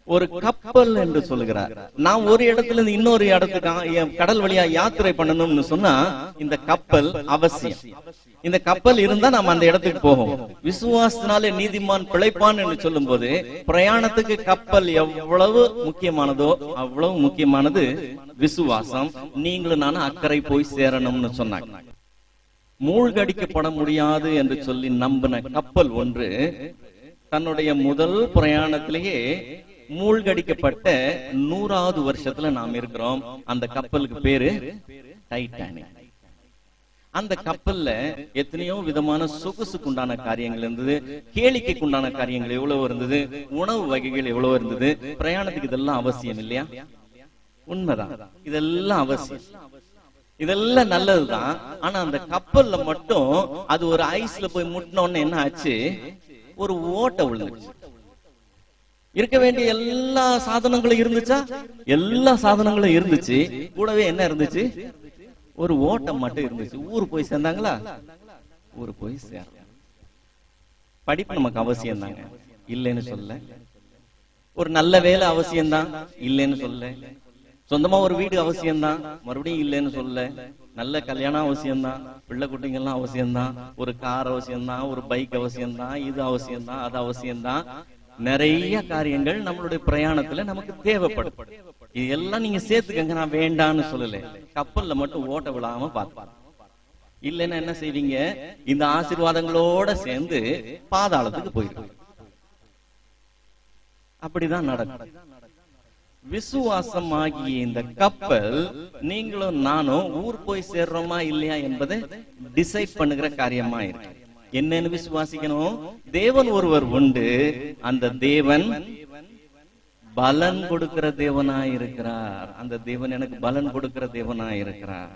ஒரு கப்பல் என்று சொல்லுகிறார் நான் ஒரு இடத்துல இருந்து இன்னொரு இடத்துக்கு ஆ- என் கடல் வழியா யாத்திரை பண்ணணும்னு சொன்னா இந்த கப்பல் அவசியம் இந்த கப்பல் இருந்தா நம்ம அந்த இடத்துக்கு போவோம் விசுவாசத்தினாலே நீதிமான் பிழைப்பான் என்று சொல்லும் போது பிரயாணத்துக்கு கப்பல் எவ்வளவு முக்கியமானதோ அவ்வளவு முக்கியமானது விசுவாசம் நீங்களும் நானும் அக்கறை போய் சேரணும்னு சொன்னாங்க மூழ்கடிக்கப்பட முடியாது என்று சொல்லி நம்பின கப்பல் ஒன்று தன்னுடைய முதல் பிரயாணத்திலேயே மூழ்கடிக்கப்பட்ட நூறாவது வருஷத்துல நாம் இருக்கிறோம் அந்த கப்பலுக்கு பேரு டைட்டானிக் அந்த கப்பல்ல எத்தனையோ விதமான சொகுசுக்கு உண்டான காரியங்கள் இருந்தது கேளிக்கைக்கு உண்டான காரியங்கள் எவ்வளவு இருந்தது உணவு வகைகள் எவ்வளவு இருந்தது பிரயாணத்துக்கு இதெல்லாம் அவசியம் இல்லையா உண்மைதான் இதெல்லாம் அவசியம் இதெல்லாம் நல்லதுதான் ஆனா அந்த கப்பல்ல மட்டும் அது ஒரு ஐஸ்ல போய் முட்டினோன்னு என்ன ஆச்சு ஒரு ஓட்டை விழுந்துச்சு இருக்க வேண்டிய எல்லா சாதனங்களும் இருந்துச்சா எல்லா சாதனங்களும் இருந்துச்சு கூடவே என்ன இருந்துச்சு ஒரு ஓட்டம் மட்டும் இருந்துச்சு ஊர் போய் சேர்ந்தாங்களா ஊர் போய் சேர படிப்பு நமக்கு அவசியம் தாங்க இல்லைன்னு சொல்ல ஒரு நல்ல வேலை அவசியம்தான் இல்லைன்னு சொல்ல சொந்தமா ஒரு வீடு அவசியம்தான் மறுபடியும் இல்லைன்னு சொல்ல நல்ல கல்யாணம் அவசியம்தான் பிள்ளை குட்டிங்கெல்லாம் அவசியம்தான் ஒரு கார் அவசியம்தான் ஒரு பைக் அவசியம்தான் இது அவசியம்தான் அது அவசியம்தான் நிறைய காரியங்கள் நம்மளுடைய பிரயாணத்துல நமக்கு தேவைப்படும் இது எல்லாம் நீங்க சேர்த்துக்கங்க நான் வேண்டான்னு சொல்லல கப்பல்ல மட்டும் ஓட்ட விழாம பார்த்து இல்லைன்னா என்ன செய்வீங்க இந்த ஆசீர்வாதங்களோட சேர்ந்து பாதாளத்துக்கு போயிடும் அப்படிதான் நடக்கும் விசுவாசம் ஆகிய இந்த கப்பல் நீங்களும் நானும் ஊர் போய் சேர்றோமா இல்லையா என்பதை டிசைட் பண்ணுகிற காரியமா இருக்கு என்னன்னு விசுவாசிக்கணும் தேவன் ஒருவர் உண்டு அந்த தேவன் பலன் கொடுக்கிற தேவனா இருக்கிறார் அந்த தேவன் எனக்கு பலன் கொடுக்கிற தேவனா இருக்கிறார்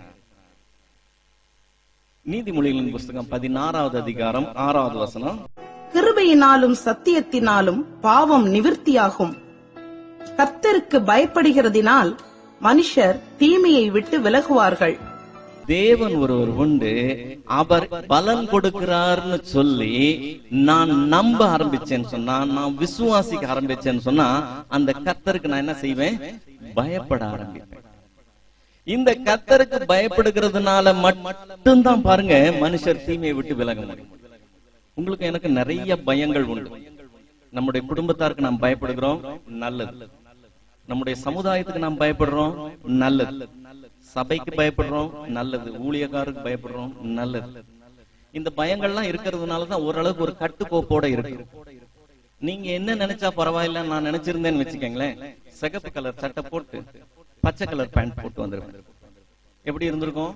நீதிமொழிகளின் புஸ்தகம் பதினாறாவது அதிகாரம் ஆறாவது வசனம் கிருபையினாலும் சத்தியத்தினாலும் பாவம் நிவிர்த்தியாகும் கர்த்தருக்கு பயப்படுகிறதினால் மனுஷர் தீமையை விட்டு விலகுவார்கள் தேவன் ஒருவர் உண்டு அவர் பலன் கொடுக்கிறார்னு சொல்லி நான் நம்ப ஆரம்பிச்சேன்னு சொன்னா நான் விசுவாசிக்க ஆரம்பிச்சேன்னு சொன்னா அந்த கர்த்தருக்கு நான் என்ன செய்வேன் பயப்பட ஆரம்பிப்பேன் இந்த கர்த்தருக்கு பயப்படுகிறதுனால மட்டும்தான் பாருங்க மனுஷர் தீமையை விட்டு விலக முடியும் உங்களுக்கு எனக்கு நிறைய பயங்கள் உண்டு நம்முடைய குடும்பத்தாருக்கு நாம் பயப்படுகிறோம் நல்லது நம்முடைய சமுதாயத்துக்கு நாம் பயப்படுறோம் நல்லது சபைக்கு பயப்படுறோம் நல்லது ஊழியக்காருக்கு பயப்படுறோம் நல்லது இந்த பயங்கள்லாம் இருக்கிறதுனால தான் ஓரளவுக்கு ஒரு கட்டுக்கோப்போட இருக்கு நீங்க என்ன நினைச்சா பரவாயில்ல நான் நினைச்சிருந்தேன்னு வச்சுக்கோங்களேன் சிகப்பு கலர் சட்டை போட்டு பச்சை கலர் பேண்ட் போட்டு வந்திருப்பேன் எப்படி இருந்திருக்கும்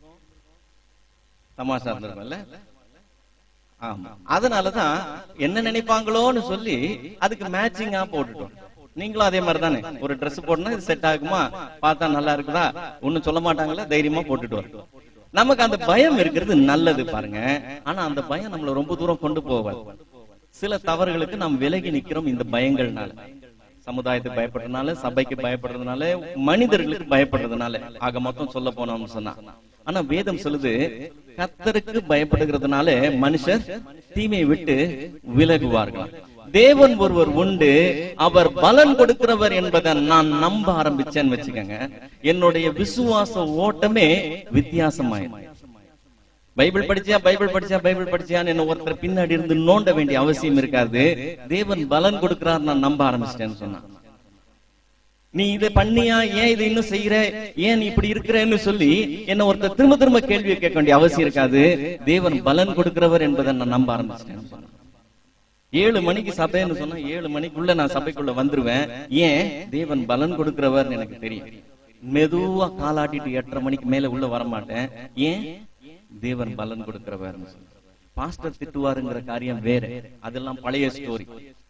தமாஷா இருந்திருக்கும்ல ஆமா அதனாலதான் என்ன நினைப்பாங்களோன்னு சொல்லி அதுக்கு மேட்சிங்கா போட்டுட்டோம் நீங்களும் அதே மாதிரி தானே ஒரு Dress போடணும் இது செட் ஆகுமா பார்த்தா நல்லா இருக்குதா ஒண்ணும் சொல்ல மாட்டாங்களா தைரியமா போட்டுட்டு வரும் நமக்கு அந்த பயம் இருக்கிறது நல்லது பாருங்க ஆனா அந்த பயம் நம்மள ரொம்ப தூரம் கொண்டு போவாது சில தவறுகளுக்கு நாம் விலகி நிக்கிறோம் இந்த பயங்கள்னால சமுதாயத்துக்கு பயப்படுறதுனால சபைக்கு பயப்படுறதுனால மனிதர்களுக்கு பயப்படுறதுனால ஆக மொத்தம் சொல்ல போனோம்னு சொன்னா ஆனா வேதம் சொல்லுது கத்தருக்கு பயப்படுகிறதுனால மனுஷர் தீமையை விட்டு விலகுவார்கள் தேவன் ஒருவர் உண்டு அவர் பலன் கொடுக்கிறவர் என்பதை நான் நம்ப ஆரம்பிச்சேன்னு வச்சுக்கோங்க என்னுடைய விசுவாச ஓட்டமே வித்தியாசமாயிடும் பைபிள் படிச்சியா பைபிள் படிச்சியா பைபிள் படிச்சியான்னு என்ன ஒருத்தர் பின்னாடி இருந்து நோண்ட வேண்டிய அவசியம் இருக்காது தேவன் பலன் கொடுக்கிறார் நான் நம்ப ஆரம்பிச்சிட்டேன்னு சொன்னான் நீ இதை பண்ணியா ஏன் இதை இன்னும் செய்யற ஏன் நீ இப்படி இருக்கிறேன்னு சொல்லி என்ன ஒருத்தர் திரும்ப திரும்ப கேள்வியை கேட்க வேண்டிய அவசியம் இருக்காது தேவன் பலன் கொடுக்கிறவர் என்பதை நான் நம்ப ஆரம்பிச்சிட்டேன்னு சொன்னான் ஏழு மணிக்கு சபைன்னு சொன்னா ஏழு மணிக்குள்ள நான் சபைக்குள்ள வந்துருவேன் ஏன் தேவன் பலன் கொடுக்கிறவர் எனக்கு தெரியும் மெதுவா காலாட்டிட்டு எட்டரை மணிக்கு மேல உள்ள வர மாட்டேன் ஏன் தேவன் பலன் கொடுக்கிறவர் பாஸ்டர் திட்டுவாருங்கிற காரியம் வேற அதெல்லாம் பழைய ஸ்டோரி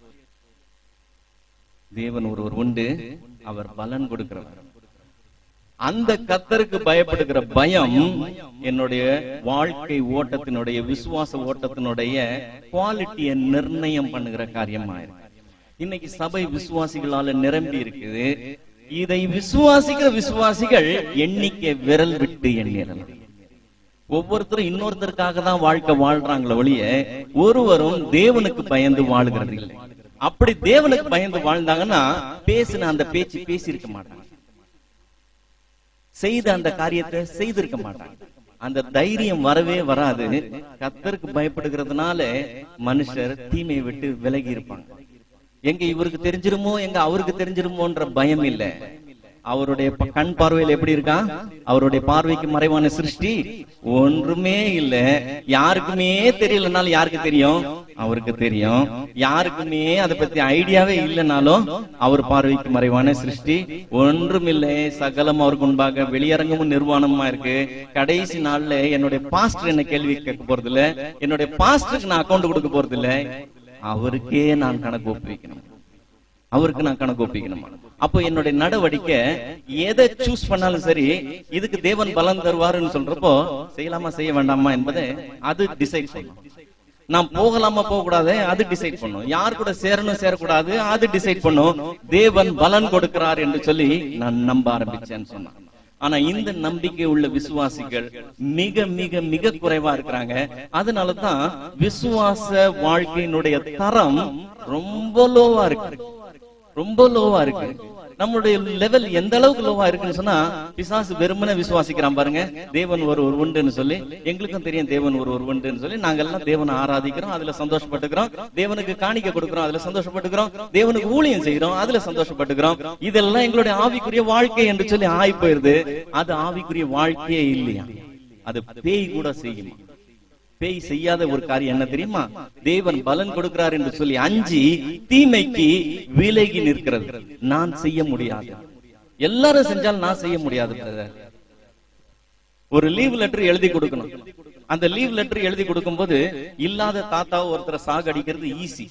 தேவன் ஒருவர் உண்டு அவர் பலன் கொடுக்கிறவர் அந்த கத்தருக்கு பயப்படுகிற பயம் என்னுடைய வாழ்க்கை ஓட்டத்தினுடைய விசுவாச ஓட்டத்தினுடைய குவாலிட்டியை நிர்ணயம் பண்ணுகிற காரியமா இருக்கு இன்னைக்கு சபை விசுவாசிகளால நிரம்பி இருக்குது இதை விசுவாசிக்கிற விசுவாசிகள் எண்ணிக்கை விரல் விட்டு எண்ணிடலாம் ஒவ்வொருத்தரும் இன்னொருத்தருக்காக தான் வாழ்க்கை வாழ்றாங்களே ஒழிய ஒருவரும் தேவனுக்கு பயந்து வாழுகிறது இல்லை அப்படி தேவனுக்கு பயந்து வாழ்ந்தாங்கன்னா பேசின அந்த பேச்சு பேசி இருக்க மாட்டாங்க செய்த அந்த காரியத்தை செய்திருக்க மாட்டாங்க அந்த தைரியம் வரவே வராது கத்தருக்கு பயப்படுகிறதுனால மனுஷர் தீமையை விட்டு விலகி இருப்பாங்க எங்க இவருக்கு தெரிஞ்சிருமோ எங்க அவருக்கு தெரிஞ்சிருமோன்ற பயம் இல்ல அவருடைய ப- கண் பார்வையில் எப்படி இருக்கான் அவருடைய பார்வைக்கு மறைவான சிருஷ்டி ஒன்றுமே இல்ல யாருக்குமே தெரியலனாலும் யாருக்கு தெரியும் அவருக்கு தெரியும் யாருக்குமே அதை பத்தி ஐடியாவே இல்லைனாலும் அவர் பார்வைக்கு மறைவான சிருஷ்டி ஒன்றுமில்லை சகலம் அவருக்கு முன்பாக வெளியரங்கமும் நிர்வாணமா இருக்கு கடைசி நாள்ல என்னுடைய பாஸ்டர் என்ன கேள்வி கேட்க போறது இல்ல என்னுடைய பாஸ்டருக்கு நான் அக்கௌண்ட் கொடுக்க போறது இல்ல அவருக்கே நான் கணக்கு ஒப்புவிக்கணும் அவருக்கு நான் கணக்கு ஒப்பிக்கணுமா அப்போ என்னுடைய நடவடிக்கை எதை சூஸ் பண்ணாலும் சரி இதுக்கு தேவன் பலன் தருவாருன்னு சொல்றப்போ செய்யலாமா செய்ய வேண்டாமா என்பதை அது டிசைட் பண்ணும் நான் போகலாமா போக கூடாது அது டிசைட் பண்ணும் யார் கூட சேரணும் சேரக்கூடாது அது டிசைட் பண்ணும் தேவன் பலன் கொடுக்கிறார் என்று சொல்லி நான் நம்ப ஆரம்பிச்சேன்னு சொன்னான் ஆனா இந்த நம்பிக்கை உள்ள விசுவாசிகள் மிக மிக மிக குறைவா இருக்கிறாங்க அதனாலதான் விசுவாச வாழ்க்கையினுடைய தரம் ரொம்ப லோவா இருக்கு ரொம்ப லோவா இருக்கு நம்மளுடைய லெவல் எந்த அளவுக்கு லோவா இருக்குன்னு சொன்னா பிசாசு வெறுமனே விசுவாசிக்கிறான் பாருங்க தேவன் ஒரு ஒரு உண்டுன்னு சொல்லி எங்களுக்கும் தெரியும் தேவன் ஒரு ஒரு உண்டுன்னு சொல்லி நாங்க எல்லாம் தேவனை ஆராதிக்கிறோம் அதுல சந்தோஷப்பட்டுக்கிறோம் தேவனுக்கு காணிக்க கொடுக்கிறோம் அதுல சந்தோஷப்பட்டுக்கிறோம் தேவனுக்கு ஊழியம் செய்யறோம் அதுல சந்தோஷப்பட்டுக்கிறோம் இதெல்லாம் எங்களுடைய ஆவிக்குரிய வாழ்க்கை என்று சொல்லி ஆகி போயிருது அது ஆவிக்குரிய வாழ்க்கையே இல்லையா அது பேய் கூட செய்யும் பேய் செய்யாத ஒரு காரியம் என்ன தெரியுமா தேவன் பலன் கொடுக்கிறார் என்று சொல்லி அஞ்சி தீமைக்கு விலகி நிற்கிறது நான் செய்ய முடியாது எல்லாரும் செஞ்சாலும் நான் செய்ய முடியாது brother. ஒரு லீவ் லெட்டர் எழுதி கொடுக்கணும் அந்த லீவ் லெட்டர் எழுதி கொடுக்கும்போது இல்லாத தாத்தாவை ஒருத்தரை சாகடிக்கிறது ஈஸி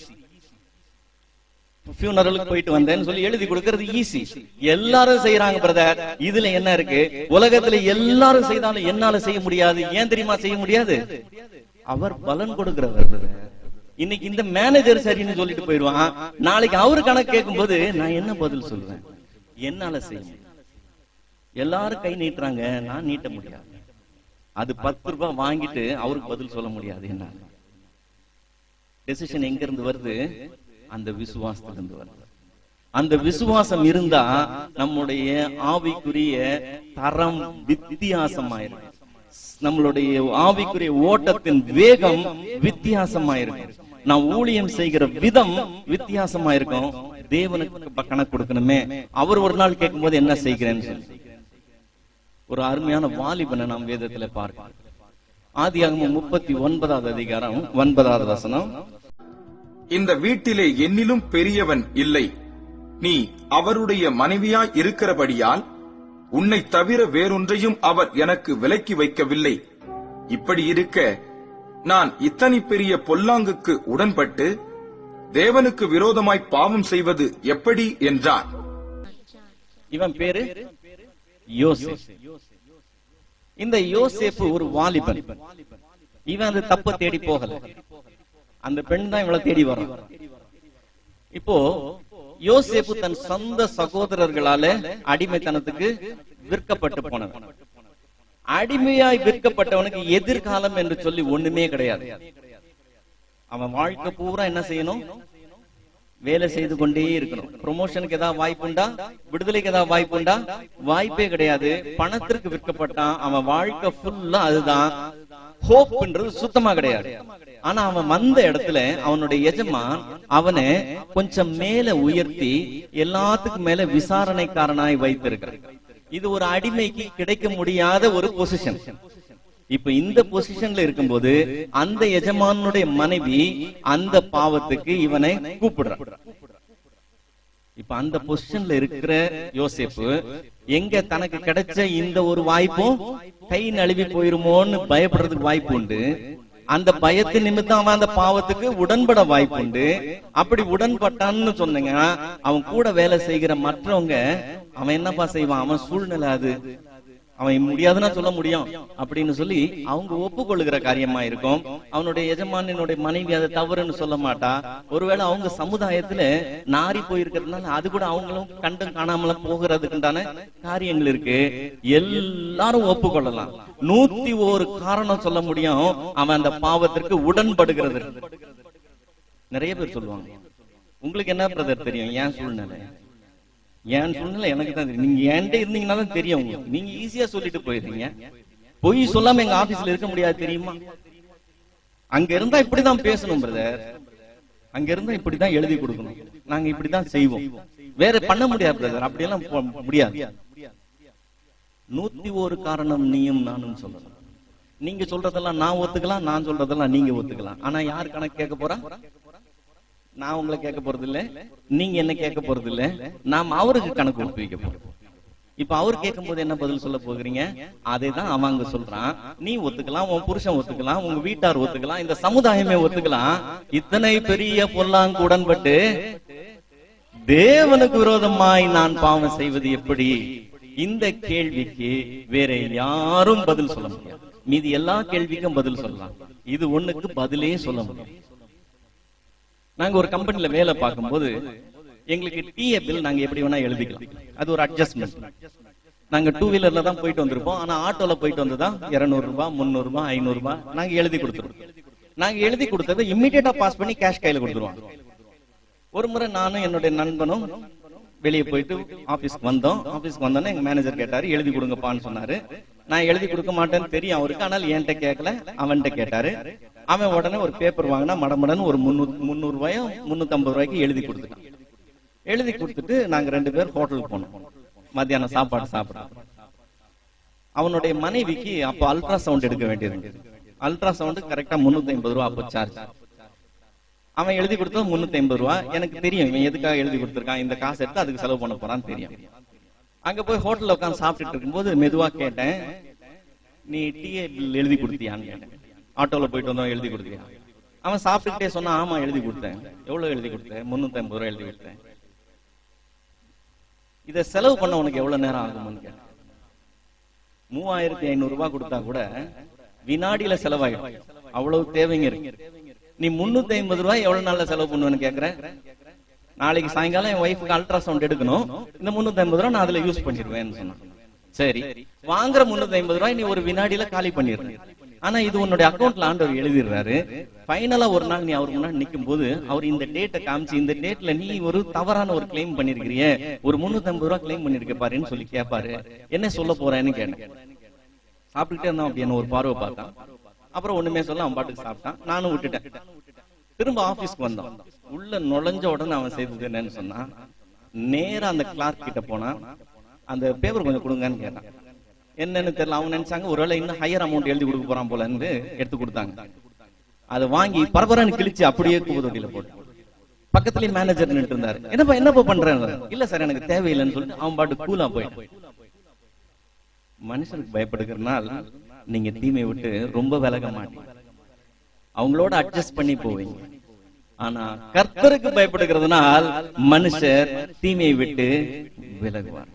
ஃபியூனரலுக்கு போயிட்டு வந்தேன்னு சொல்லி எழுதி கொடுக்கிறது ஈஸி எல்லாரும் செய்யறாங்க பிரதர் இதுல என்ன இருக்கு உலகத்துல எல்லாரும் செய்தாலும் என்னால செய்ய முடியாது ஏன் தெரியுமா செய்ய முடியாது அவர் பலன் கொடுக்கிறவர் brother. இன்னைக்கு இந்த மேனேஜர் சரின்னு சொல்லிட்டு போயிடுவான் நாளைக்கு அவரு கணக்கு கேட்கும்போது நான் என்ன பதில் சொல்லுவேன் என்னால செய்ய முடியும் எல்லாரும் கை நீட்டுறாங்க நான் நீட்ட முடியாது அது பத்து ரூபாய் வாங்கிட்டு அவருக்கு பதில் சொல்ல முடியாது என்னால டெசிஷன் எங்க இருந்து வருது அந்த விசுவாசத்துல இருந்து வருது அந்த விசுவாசம் இருந்தா நம்முடைய ஆவிக்குரிய தரம் வித்தியாசமாயிருக்கு நம்மளுடைய ஆவிக்குரிய ஓட்டத்தின் வேகம் வித்தியாசமாயிருக்கும் நான் ஊழியம் செய்கிற விதம் வித்தியாசமா இருக்கும் தேவனுக்கு ப- கணக்கு கொடுக்கணுமே அவர் ஒரு நாள் கேட்கும்போது என்ன செய்கிறேன்னு சொல்லி ஒரு அருமையான வாலிபனை நாம் வேதத்துல பார்க்கிறோம் ஆதியாகமம் முப்பத்தி ஒன்பதாவது அதிகாரம் ஒன்பதாவது வசனம் இந்த வீட்டிலே என்னிலும் பெரியவன் இல்லை நீ அவருடைய மனைவியாய் இருக்கிறபடியால் உன்னை தவிர வேறொன்றையும் அவர் எனக்கு விலக்கி வைக்கவில்லை இப்படி இருக்க நான் இத்தனை பெரிய பொல்லாங்குக்கு உடன்பட்டு தேவனுக்கு விரோதமாய் பாவம் செய்வது எப்படி என்றார் இவன் பேரு யோசேப் இந்த யோசேப்பு ஒரு வாலிபன் இவன் அந்த தப்ப தேடி போகல அந்த பெண் தான் இவளை தேடி வர்றான் இப்போ யோசேப்பு தன் சொந்த சகோதரர்களால அடிமைத்தனத்துக்கு விற்கப்பட்டு போனவன் அடிமையாய் விற்கப்பட்டவனுக்கு எதிர்காலம் என்று சொல்லி ஒண்ணுமே கிடையாது அவன் வாழ்க்கை பூரா என்ன செய்யணும் வேலை செய்து கொண்டே இருக்கணும் ப்ரொமோஷனுக்கு ஏதாவது வாய்ப்புண்டா விடுதலைக்கு ஏதாவது வாய்ப்புண்டா வாய்ப்பே கிடையாது பணத்திற்கு விற்கப்பட்டான் அவன் வாழ்க்கை ஃபுல்லா அதுதான் ஹோப்ன்றது சுத்தமா கிடையாது ஆனா அவன் வந்த இடத்துல அவனுடைய எஜமான் அவனை கொஞ்சம் மேல உயர்த்தி எல்லாத்துக்கும் மேல விசாரணைக்காரனாய் வைத்திருக்கிறான் இது ஒரு அடிமைக்கு கிடைக்க முடியாத ஒரு பொசிஷன் இப்ப இந்த பொசிஷன்ல இருக்கும்போது அந்த எஜமானுடைய மனைவி அந்த பாவத்துக்கு இவனை கூப்பிடுறான் இப்ப அந்த பொசிஷன்ல இருக்கிற யோசேப்பு எங்க தனக்கு கிடைச்ச இந்த ஒரு வாய்ப்பும் கை நழுவி போயிருமோன்னு பயப்படுறதுக்கு வாய்ப்பு உண்டு அந்த பயத்து நிமித்தம் அவன் அந்த பாவத்துக்கு உடன்பட வாய்ப்பு உண்டு அப்படி உடன்பட்டான்னு சொன்னீங்க அவன் கூட வேலை செய்கிற மற்றவங்க அவன் என்னப்பா செய்வான் அவன் சூழ்நிலை அது அவன் முடியாதுன்னா சொல்ல முடியும் அப்படின்னு சொல்லி அவங்க ஒப்புக்கொள்ளுகிற காரியமா இருக்கும் அவனுடைய எஜமானினுடைய மனைவி அதை தவறுன்னு சொல்ல மாட்டா ஒருவேளை அவங்க சமுதாயத்துல நாரி போயிருக்கிறதுனால அது கூட அவங்களும் கண்டும் காணாமல போகிறதுக்குண்டான காரியங்கள் இருக்கு எல்லாரும் ஒப்புக்கொள்ளலாம் நூத்தி ஒரு காரணம் சொல்ல முடியும் அவன் அந்த பாவத்திற்கு உடன்படுகிறது நிறைய பேர் சொல்லுவாங்க உங்களுக்கு என்ன பிரதர் தெரியும் ஏன் சூழ்நிலை என் சூழ்நிலை எனக்கு தான் தெரியும் நீங்க என்கிட்ட இருந்தீங்கன்னா தான் தெரியும் உங்களுக்கு நீங்க ஈஸியா சொல்லிட்டு போயிடுறீங்க பொய் சொல்லாம எங்க ஆபீஸ்ல இருக்க முடியாது தெரியுமா அங்க இருந்தா இப்படிதான் பேசணும் பிரதர் அங்க இருந்தா இப்படிதான் எழுதி கொடுக்கணும் நாங்க இப்படிதான் செய்வோம் வேற பண்ண முடியாது பிரதர் அப்படியெல்லாம் போ- முடியாது நூத்தி ஒரு காரணம் நீயும் நானும் சொல்லலாம் நீங்க சொல்றதெல்லாம் நான் ஒத்துக்கலாம் நான் சொல்றதெல்லாம் நீங்க ஒத்துக்கலாம் ஆனா யார் கணக்கு கேட்க போறா நான் உங்களை கேட்க போறது இல்ல நீங்க என்ன கேட்க போறது இல்ல நாம் அவருக்கு கணக்கு ஒப்பு வைக்க போறோம் இப்ப அவர் கேட்கும் போது என்ன பதில் சொல்ல போகிறீங்க அதே தான் அவன் அங்க சொல்றான் நீ ஒத்துக்கலாம் உன் புருஷன் ஒத்துக்கலாம் உங்க வீட்டார் ஒத்துக்கலாம் இந்த சமுதாயமே ஒத்துக்கலாம் இத்தனை பெரிய பொல்லாங்கு உடன்பட்டு தேவனுக்கு விரோதமாய் நான் பாவம் செய்வது எப்படி இந்த கேள்விக்கு வேற யாரும் பதில் சொல்ல முடியாது மீதி எல்லா கேள்விக்கும் பதில் சொல்லலாம் இது ஒண்ணுக்கு பதிலே சொல்ல முடியும் நாங்க ஒரு கம்பெனில வேலை பார்க்கும்போது எங்களுக்கு டிஏ பில் நாங்க எப்படி வேணா எழுதிக்கலாம் அது ஒரு அட்ஜஸ்ட்மெண்ட் நாங்க டூ வீலர்ல தான் போயிட்டு வந்திருப்போம் ஆனா ஆட்டோல போயிட்டு வந்ததா இருநூறு ரூபாய் முந்நூறு ரூபாய் ஐநூறு ரூபாய் நாங்க எழுதி கொடுத்துருவோம் நாங்க எழுதி கொடுத்ததை இம்மிடியட்டா பாஸ் பண்ணி கேஷ் கையில கொடுத்துருவாங்க ஒரு முறை நானும் என்னுடைய நண்பனும் வெளியே போயிட்டு ஆபீஸ்க்கு வந்தோம் ஆபீஸ்க்கு வந்தோன்னே எங்க மேனேஜர் கேட்டாரு எழுதி கொடுங்கப்பான்னு சொன்னாரு நான் எழுதி கொடுக்க மாட்டேன்னு தெரியும் அவருக்கு ஆனால் என்கிட்ட கேட்கல அவன்கிட்ட கேட்டாரு அவன் உடனே ஒரு பேப்பர் வாங்கினா மடமடன்னு ஒரு முன்னூறு முந்நூறு ரூபாயோ முன்னூத்தி ஐம்பது ரூபாய்க்கு எழுதி கொடுத்துட்டான் எழுதி கொடுத்துட்டு நாங்க ரெண்டு பேர் ஹோட்டலுக்கு போனோம் மத்தியானம் சாப்பாடு சாப்பிட அவனுடைய மனைவிக்கு அப்ப அல்ட்ரா சவுண்ட் எடுக்க வேண்டியது அல்ட்ரா சவுண்ட் கரெக்டா முன்னூத்தி ஐம்பது ரூபா அப்போ சார்ஜ் அவன் எழுதி கொடுத்தது முன்னூத்தி ஐம்பது ரூபா எனக்கு தெரியும் இவன் எதுக்காக எழுதி கொடுத்திருக்கான் இந்த காசு எடுத்து அதுக்கு செலவு பண்ண போறான்னு தெரியும் அங்க போய் ஹோட்டல்ல உட்காந்து சாப்பிட்டுட்டு இருக்கும்போது மெதுவா கேட்டேன் நீ டிஏ பில் எழுதி கொடுத்தியான்னு கேட்டேன் ஆட்டோல போயிட்டு வந்தோம் எழுதி கொடுத்தியா அவன் சாப்பிட்டுக்கிட்டே சொன்னா ஆமா எழுதி கொடுத்தேன் எவ்வளவு எழுதி கொடுத்தேன் முன்னூத்தி ஐம்பது ரூபாய் எழுதி கொடுத்தேன் இத செலவு பண்ண உனக்கு எவ்வளவு நேரம் ஆகும்னு கேட்டேன் மூவாயிரத்தி ஐநூறு ரூபாய் கொடுத்தா கூட வினாடியில செலவாயிடும் அவ்வளவு தேவைங்க இருக்கு நீ முன்னூத்தி ஐம்பது ரூபாய் எவ்வளவு நாள்ல செலவு பண்ணுவேன்னு கேக்குற நாளைக்கு சாயங்காலம் என் ஒய்ஃபுக்கு அல்ட்ரா சவுண்ட் எடுக்கணும் இந்த முன்னூத்தி ஐம்பது ரூபாய் நான் அதுல யூஸ் பண்ணிடுவேன்னு சொன்னான் சரி வாங்குற முன்னூத்தி ஐம்பது ரூபாய் நீ ஒரு வினாடியில காலி பண்ணிடுற ஆனா இது உன்னுடைய அக்கௌண்ட்ல ஆண்டவர் எழுதிடுறாரு ஃபைனலா ஒரு நாள் நீ அவர் முன்னாடி நிக்கும் போது அவர் இந்த டேட்டை காமிச்சு இந்த டேட்ல நீ ஒரு தவறான ஒரு கிளைம் பண்ணிருக்கிறிய ஒரு முன்னூத்தி ஐம்பது ரூபாய் கிளைம் பண்ணிருக்க பாருன்னு சொல்லி கேட்பாரு என்ன சொல்ல போறேன்னு கேட்டேன் சாப்பிட்டுட்டே இருந்தான் அப்படி என்ன ஒரு பார்வை பார்த்தான் அப்புறம் ஒண்ணுமே சொல்ல அவன் பாட்டுக்கு சாப்பிட்டான் நானும் விட்டுட்டேன் திரும்ப ஆபீஸ்க்கு வந்தான் உள்ள நுழைஞ்ச உடனே அவன் செய்தது என்னன்னு சொன்னா நேரா அந்த கிளார்க் கிட்ட போனான் அந்த பேப்பர் கொஞ்சம் கொடுங்கன்னு கேட்டான் என்னன்னு தெரியல அவங்க நினைச்சாங்க ஒருவேளை இன்னும் ஹையர் அமௌண்ட் எழுதி கொடுக்க போறான் போலன்னு எடுத்து கொடுத்தாங்க அதை வாங்கி பரபரன்னு கிழிச்சு அப்படியே குப்பத்தொட்டியில போட்டு பக்கத்துலயே மேனேஜர் நின்று இருந்தாரு என்னப்பா என்னப்பா பண்றேன் இல்ல சார் எனக்கு தேவையில்லைன்னு சொல்லிட்டு அவன் பாட்டு கூலா போயிட்டான் மனுஷனுக்கு பயப்படுகிறனால நீங்க தீமையை விட்டு ரொம்ப விலக மாட்டீங்க அவங்களோட அட்ஜஸ்ட் பண்ணி போவீங்க ஆனா கர்த்தருக்கு பயப்படுகிறதுனால் மனுஷர் தீமையை விட்டு விலகுவார்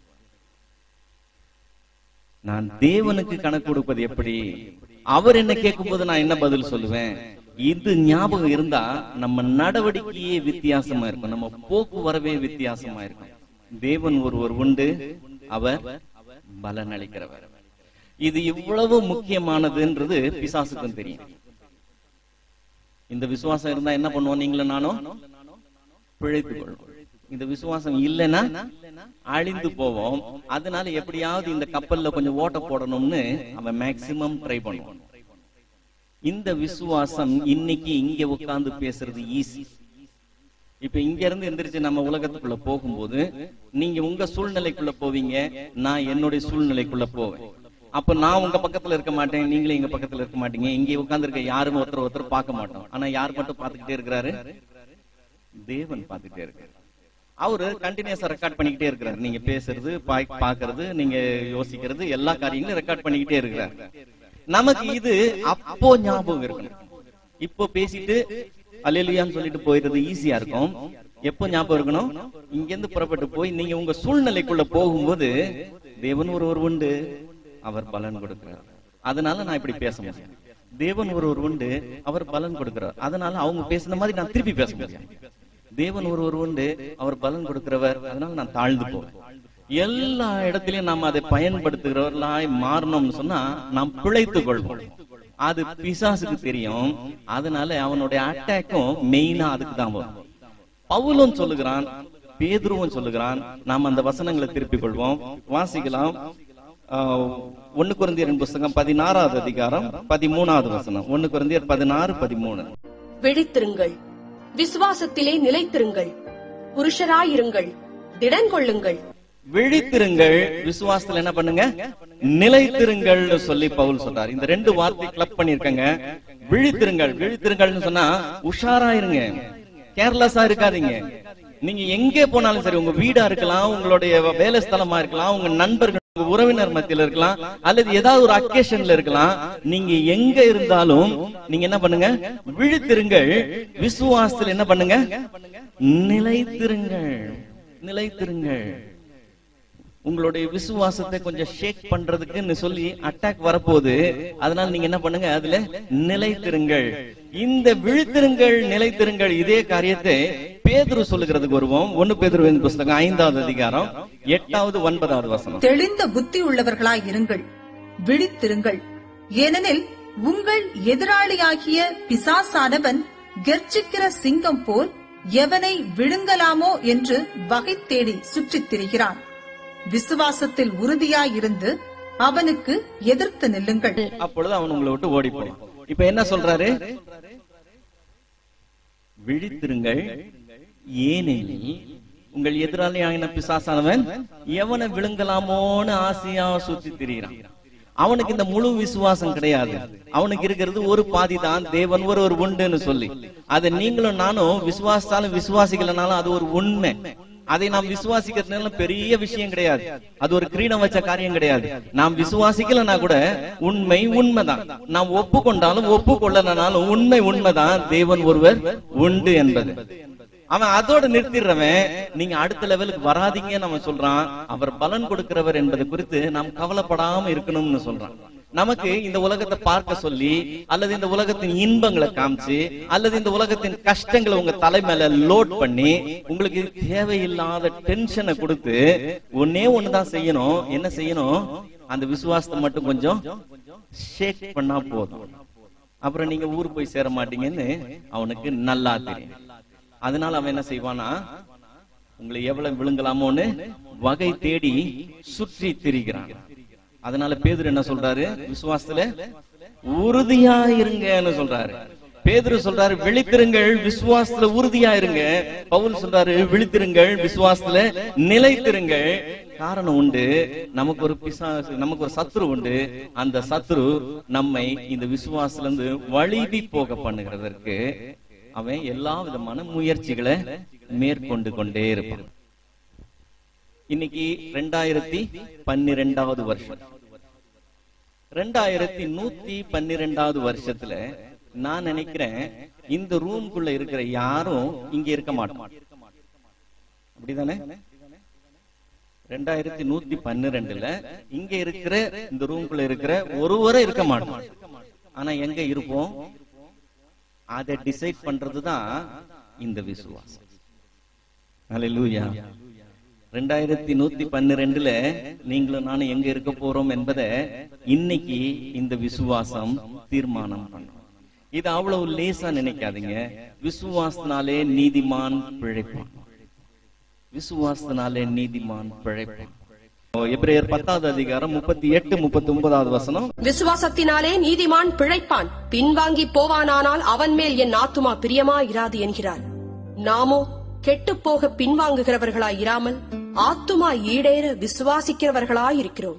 நான் தேவனுக்கு கணக்கு கொடுப்பது எப்படி அவர் என்ன கேட்கும் போது நான் என்ன பதில் சொல்லுவேன் இது ஞாபகம் இருந்தா நம்ம நடவடிக்கையே வித்தியாசமா இருக்கும் நம்ம போக்குவரவே வித்தியாசமா இருக்கும் தேவன் ஒருவர் உண்டு அவர் பலன் அளிக்கிறவர் இது இவ்வளவு முக்கியமானதுன்றது பிசாசுக்கும் தெரியும் இந்த விசுவாசம் இருந்தா என்ன பண்ணுவோம் நீங்களும் நானும் பிழைத்துக் கொள்வோம் இந்த விசுவாசம் இல்லைன்னா அழிந்து போவோம் அதனால எப்படியாவது இந்த கப்பல்ல கொஞ்சம் ஓட்ட போடணும்னு அவன் மேக்சிமம் ட்ரை பண்ணுவான் இந்த விசுவாசம் இன்னைக்கு இங்க உட்கார்ந்து பேசுறது ஈஸி இப்ப இங்க இருந்து எந்திரிச்சு நம்ம உலகத்துக்குள்ள போகும்போது நீங்க உங்க சூழ்நிலைக்குள்ள போவீங்க நான் என்னுடைய சூழ்நிலைக்குள்ள போவேன் அப்ப நான் உங்க பக்கத்துல இருக்க மாட்டேன் நீங்களும் எங்க பக்கத்துல இருக்க மாட்டீங்க இங்க உட்கார்ந்து இருக்க யாரும் ஒருத்தர் ஒருத்தர் பார்க்க மாட்டோம் ஆனா யார் மட்டும் பாத்துக்கிட்டே இருக்கிறாரு தேவன் பாத்துக்கிட்டே இருக்காரு அவரு கண்டினியூஸா ரெக்கார்ட் பண்ணிக்கிட்டே இருக்கிறாரு நீங்க பேசுறது பா- பாக்குறது நீங்க யோசிக்கிறது எல்லா காரியங்களும் ரெக்கார்ட் பண்ணிக்கிட்டே இருக்கிறாரு நமக்கு இது அப்போ ஞாபகம் இருக்கணும் இப்போ பேசிட்டு அலையிலியான்னு சொல்லிட்டு போயிடுறது ஈஸியா இருக்கும் எப்போ ஞாபகம் இருக்கணும் இங்க இருந்து புறப்பட்டு போய் நீங்க உங்க சூழ்நிலைக்குள்ள போகும்போது தேவன் ஒருவர் உண்டு அவர் பலன் கொடுக்கிறார் அதனால நான் இப்படி பேச முடியும் தேவன் ஒருவர் உண்டு அவர் பலன் கொடுக்கிறார் அதனால அவங்க பேசுன மாதிரி நான் திருப்பி பேச முடியும் தேவன் ஒருவர் உண்டு அவர் பலன் கொடுக்கிறவர் அதனால நான் தாழ்ந்து போவேன் எல்லா இடத்திலையும் நாம் அதை பயன்படுத்துகிறவர்களாய் மாறணும்னு சொன்னா நாம் பிழைத்துக் கொள்வோம் அது பிசாசுக்கு தெரியும் அதனால அவனுடைய அட்டாக்கும் மெயினா அதுக்கு தான் வரும் பவுலும் சொல்லுகிறான் பேதுருவும் சொல்லுகிறான் நாம் அந்த வசனங்களை திருப்பிக் கொள்வோம் வாசிக்கலாம் ஆஹ், ஒன்னு குருந்தியரின் புஸ்தகம் பதினாறாவது அதிகாரம் பதிமூணாவது வசனம் ஒன்னு குருந்தியர் பதினாறு பதிமூணு விழித்திருங்கள் விசுவாசத்திலே நிலைத்திருங்கள் புருஷராயிருங்கள் திடன் கொள்ளுங்கள் விழித்திருங்கள் விசுவாசத்துல என்ன பண்ணுங்க நிலைத்திருங்கள் சொல்லி பவுல் சொல்றார் இந்த ரெண்டு வார்த்தை கிளப் பண்ணிருக்கங்க விழித்திருங்கள் விழித்திருங்கள்னு சொன்னா உஷாரா இருங்க கேர்லெஸ்ஸா இருக்காதீங்க நீங்க எங்கே போனாலும் சரி உங்க வீடா இருக்கலாம் உங்களுடைய வேலை ஸ்தலமா இருக்கலாம் உங்க நண்பர்கள் உங்க உறவினர் மத்தியில இருக்கலாம் அல்லது ஏதாவது ஒரு அக்கேஷன்ல இருக்கலாம் நீங்க எங்க இருந்தாலும் நீங்க என்ன பண்ணுங்க விழித்திருங்கள் விசுவாசத்துல என்ன பண்ணுங்க நிலைத்திருங்கள் நிலைத்திருங்கள் உங்களுடைய விசுவாசத்தை கொஞ்சம் ஷேக் பண்றதுக்குன்னு சொல்லி அட்டாக் வரப்போகுது அதனால நீங்க என்ன பண்ணுங்க அதுல நிலைத்திருங்கள் இந்த விழித்திருங்கள் நிலைத்திருங்கள் இதே காரியத்தை பேதுரு சொல்லுகிறதுக்கு வருவோம் ஒன்னு பேதுருவின் புஸ்தகம் ஐந்தாவது அதிகாரம் எட்டாவது ஒன்பதாவது வசனம் தெளிந்த புத்தி உள்ளவர்களாய் இருங்கள் விழித்திருங்கள் ஏனெனில் உங்கள் எதிராளியாகிய பிசாசானவன் கெர்ச்சிக்கிற சிங்கம் போல் எவனை விழுங்கலாமோ என்று வகை தேடி சுற்றித் திரிகிறான் விசுவாசத்தில் உறுதியாயிருந்து அவனுக்கு எதிர்த்து நில்லுங்கள் அப்பொழுது அவன் உங்களை விட்டு ஓடி போவான் இப்ப என்ன சொல்றாரு விழித்திருங்கள் ஏனெனில் உங்கள் எதிராளி ஆகின பிசாசானவன் எவனை விழுங்கலாமோன்னு ஆசையா சுத்தி திரிகிறான் அவனுக்கு இந்த முழு விசுவாசம் கிடையாது அவனுக்கு இருக்கிறது ஒரு பாதி தான் தேவன் ஒரு ஒரு உண்டுன்னு சொல்லி அதை நீங்களும் நானும் விசுவாசாலும் விசுவாசிக்கலனாலும் அது ஒரு உண்மை அதை நாம் விசுவாசிக்கிறதுனால பெரிய விஷயம் கிடையாது அது ஒரு கிரீடம் வச்ச காரியம் கிடையாது நாம் விசுவாசிக்கலனா கூட உண்மை உண்மைதான் நாம் ஒப்புக்கொண்டாலும் ஒப்புக்கொள்ளனாலும் உண்மை உண்மைதான் தேவன் ஒருவர் உண்டு என்பது அவன் அதோட நிறுத்திடுறவன் நீங்க அடுத்த லெவலுக்கு வராதீங்கன்னு அவன் சொல்றான் அவர் பலன் கொடுக்கிறவர் என்பது குறித்து நாம் கவலைப்படாம இருக்கணும்னு சொல்றான் நமக்கு இந்த உலகத்தை பார்க்க சொல்லி அல்லது இந்த உலகத்தின் இன்பங்களை காமிச்சு அல்லது இந்த உலகத்தின் கஷ்டங்களை உங்க தலை மேல லோட் பண்ணி உங்களுக்கு தேவையில்லாத டென்ஷனை கொடுத்து ஒன்னே ஒண்ணுதான் செய்யணும் என்ன செய்யணும் அந்த விசுவாசத்தை மட்டும் கொஞ்சம் ஷேக் பண்ணா போதும் அப்புறம் நீங்க ஊர் போய் சேர மாட்டீங்கன்னு அவனுக்கு நல்லா தெரியும் அதனால அவன் என்ன செய்வானா உங்களை எவ்வளவு விழுங்கலாமோன்னு வகை தேடி சுற்றி திரிகிறான் அதனால பேதுரு என்ன சொல்றாரு விசுவாசத்துல உறுதியா இருங்கன்னு சொல்றாரு பேதுரு சொல்றாரு விழித்திருங்கள் விசுவாசத்துல உறுதியா இருங்க பவுல் சொல்றாரு விழித்திருங்கள் விசுவாசத்துல நிலைத்திருங்கள் காரணம் உண்டு நமக்கு ஒரு பிசாசு நமக்கு ஒரு சத்துரு உண்டு அந்த சத்துரு நம்மை இந்த விசுவாசத்துல இருந்து வழிவி போக பண்ணுகிறதற்கு அவன் எல்லா விதமான முயற்சிகளை மேற்கொண்டு கொண்டே இருப்பான் இன்னைக்கு ரெண்டாயிரத்தி பன்னிரெண்டாவது வருஷம் ரெண்டாயிரத்தி நூத்தி பன்னிரெண்டாவது வருஷத்துல நான் நினைக்கிறேன் இந்த ரூம்குள்ள இருக்கிற யாரும் இங்க இருக்க மாட்டோம் அப்படிதானே ரெண்டாயிரத்தி நூத்தி பன்னிரெண்டுல இங்க இருக்கிற இந்த ரூம்குள்ள இருக்கிற ஒருவரை இருக்க மாட்டோம் ஆனா எங்க இருப்போம் அதை டிசைட் பண்றதுதான் இந்த விசுவாசம் அல்லேலூயா ரெண்டாயிரத்தி நூத்தி பன்னிரெண்டுல நீங்களும் நானும் எங்க இருக்க போறோம் என்பதை இன்னைக்கு இந்த விசுவாசம் தீர்மானம் பண்ணும் இது அவ்வளவு லேசா நினைக்காதீங்க விசுவாசத்தினாலே நீதிமான் பிழைப்பான் விசுவாசத்தினாலே நீதிமான் பிழைப்பான் எபிரேயர் பத்தாவது அதிகாரம் முப்பத்தி எட்டு முப்பத்தி ஒன்பதாவது வசனம் விசுவாசத்தினாலே நீதிமான் பிழைப்பான் பின்வாங்கி போவானானால் அவன் மேல் என் ஆத்துமா பிரியமா இராது என்கிறார் நாமோ கெட்டுப்போக பின்வாங்குகிறவர்களாய் இராமல் ஆத்துமா ஈடேற விசுவாசிக்கிறவர்களாய் இருக்கிறோம்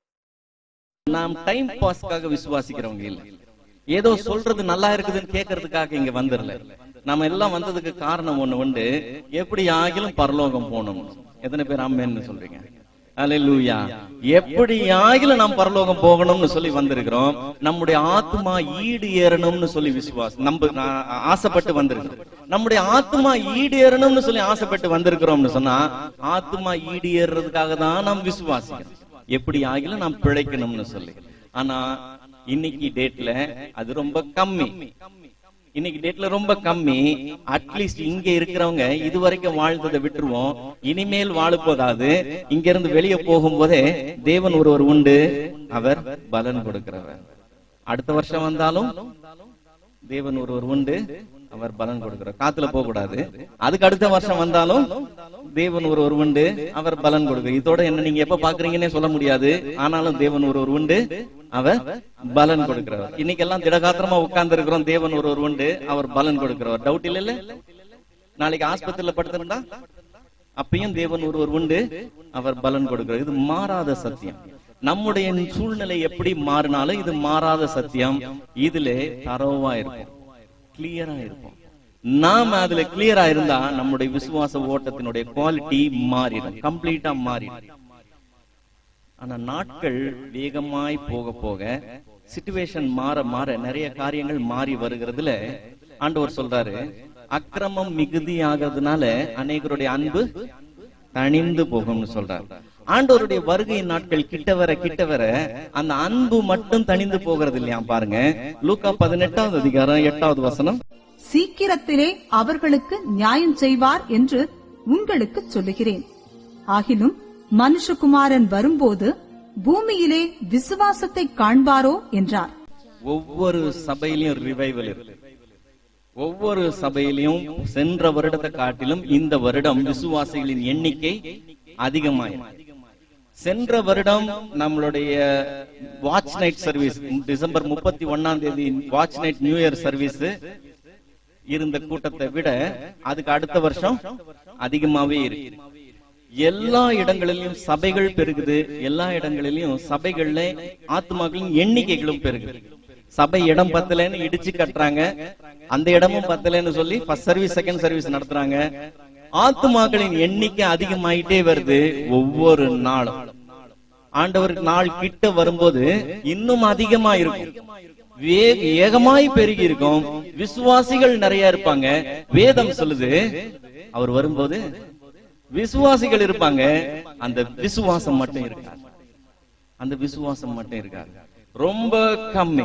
நாம் டைம் பாஸ்க்காக விசுவாசிக்கிறவங்க இல்ல ஏதோ சொல்றது நல்லா இருக்குதுன்னு கேட்கறதுக்காக இங்க வந்துடல நாம எல்லாம் வந்ததுக்கு காரணம் ஒண்ணு உண்டு எப்படி ஆகிலும் பரலோகம் போகணும் எத்தனை பேர் அம்மேன்னு சொல்றீங்க அல்லேலூயா எப்படி ஆகிலும் நாம் பரலோகம் போகணும்னு சொல்லி வந்திருக்கிறோம் நம்முடைய ஆத்மா ஈடு ஏறணும்னு சொல்லி விசுவாசம் நம்ம நான் ஆசைப்பட்டு வந்திருக்கிறோம் நம்முடைய ஆத்மா ஈடு ஏறணும்னு சொல்லி ஆசைப்பட்டு வந்திருக்கிறோம்னு சொன்னா ஆத்மா ஈடு ஏறுறதுக்காக தான் நாம் விசுவாசிக்கிறோம் எப்படி ஆகிலும் நாம் பிழைக்கணும்னு சொல்லி ஆனா இன்னைக்கு டேட்ல அது ரொம்ப கம்மி இன்னைக்கு டேட்ல ரொம்ப கம்மி அட்லீஸ்ட் இங்க இருக்கிறவங்க இதுவரைக்கும் வாழ்ந்ததை விட்டுருவோம் இனிமேல் வாழ போதாது இங்க இருந்து வெளியே போகும்போதே தேவன் ஒருவர் உண்டு அவர் பலன் கொடுக்கிறவர் அடுத்த வருஷம் வந்தாலும் தேவன் ஒருவர் உண்டு அவர் பலன் கொடுக்கிறார் காத்துல போக கூடாது அதுக்கு அடுத்த வருஷம் வந்தாலும் தேவன் ஒரு உண்டு அவர் பலன் கொடுக்கிறார் இதோட என்ன நீங்க எப்ப பாக்குறீங்கன்னே சொல்ல முடியாது ஆனாலும் தேவன் ஒரு உண்டு அவர் பலன் கொடுக்கிறவர் இன்னைக்கு எல்லாம் திடகாத்திரமா உட்கார்ந்து இருக்கிறோம் தேவன் ஒரு உண்டு அவர் பலன் கொடுக்கிறவர் டவுட் இல்ல இல்ல நாளைக்கு ஆஸ்பத்திரியில படுத்திருந்தா அப்பயும் தேவன் ஒருவர் உண்டு அவர் பலன் கொடுக்கிறார் இது மாறாத சத்தியம் நம்முடைய சூழ்நிலை எப்படி மாறினாலும் இது மாறாத சத்தியம் இதுல தரோவா இருக்கும் கிளியரா இருக்கும் நாம அதுல கிளியரா இருந்தா நம்முடைய விசுவாச ஓட்டத்தினுடைய குவாலிட்டி மாறிடும் கம்ப்ளீட்டா மாறிடும் ஆனா நாட்கள் வேகமாய் போக போக சிச்சுவேஷன் மாற மாற நிறைய காரியங்கள் மாறி வருகிறதுல ஆண்டவர் சொல்றாரு அக்கிரமம் மிகுதி ஆகிறதுனால அநேகருடைய அன்பு தணிந்து போகும்னு சொல்றாரு ஆண்டவருடைய வருகை நாட்கள் கிட்ட வர கிட்ட வர அந்த அன்பு மட்டும் தணிந்து போகிறது இல்லையா பாருங்க லூக்கா பதினெட்டாவது அதிகாரம் எட்டாவது வசனம் சீக்கிரத்திலே அவர்களுக்கு நியாயம் செய்வார் என்று உங்களுக்கு சொல்லுகிறேன் ஆகிலும் மனுஷகுமாரன் வரும்போது பூமியிலே விசுவாசத்தை காண்பாரோ என்றார் ஒவ்வொரு சபையிலும் ரிவைவல் இருக்கு ஒவ்வொரு சபையிலும் சென்ற வருடத்தை காட்டிலும் இந்த வருடம் விசுவாசிகளின் எண்ணிக்கை அதிகமாயிருக்கு சென்ற வருடம் நம்மளுடைய வாட்ச் நைட் சர்வீஸ் டிசம்பர் முப்பத்தி ஒன்னாம் தேதி watch night new year service இருந்த கூட்டத்தை விட அதுக்கு அடுத்த வருஷம் அதிகமாவே இருக்கு எல்லா இடங்களிலும் சபைகள் பெருகுது எல்லா இடங்களிலும் சபைகள்ல ஆத்மாக்களின் எண்ணிக்கைகளும் பெருகுது சபை இடம் பத்தலன்னு இடிச்சு கட்டுறாங்க அந்த இடமும் பத்தலன்னு சொல்லி ஃபர்ஸ்ட் சர்வீஸ் செகண்ட் சர்வீஸ் நடத்துறாங்க ஆத்துமாக்களின் எண்ணிக்கை அதிகமாயிட்டே வருது ஒவ்வொரு நாளும் ஆண்டவர் நாள் கிட்ட வரும்போது இன்னும் அதிகமா இருக்கும் வே- வேகமாய் பெருகி இருக்கும் விசுவாசிகள் நிறைய இருப்பாங்க வேதம் சொல்லுது அவர் வரும்போது விசுவாசிகள் இருப்பாங்க அந்த விசுவாசம் மட்டும் இருக்காது அந்த விசுவாசம் மட்டும் இருக்காது ரொம்ப கம்மி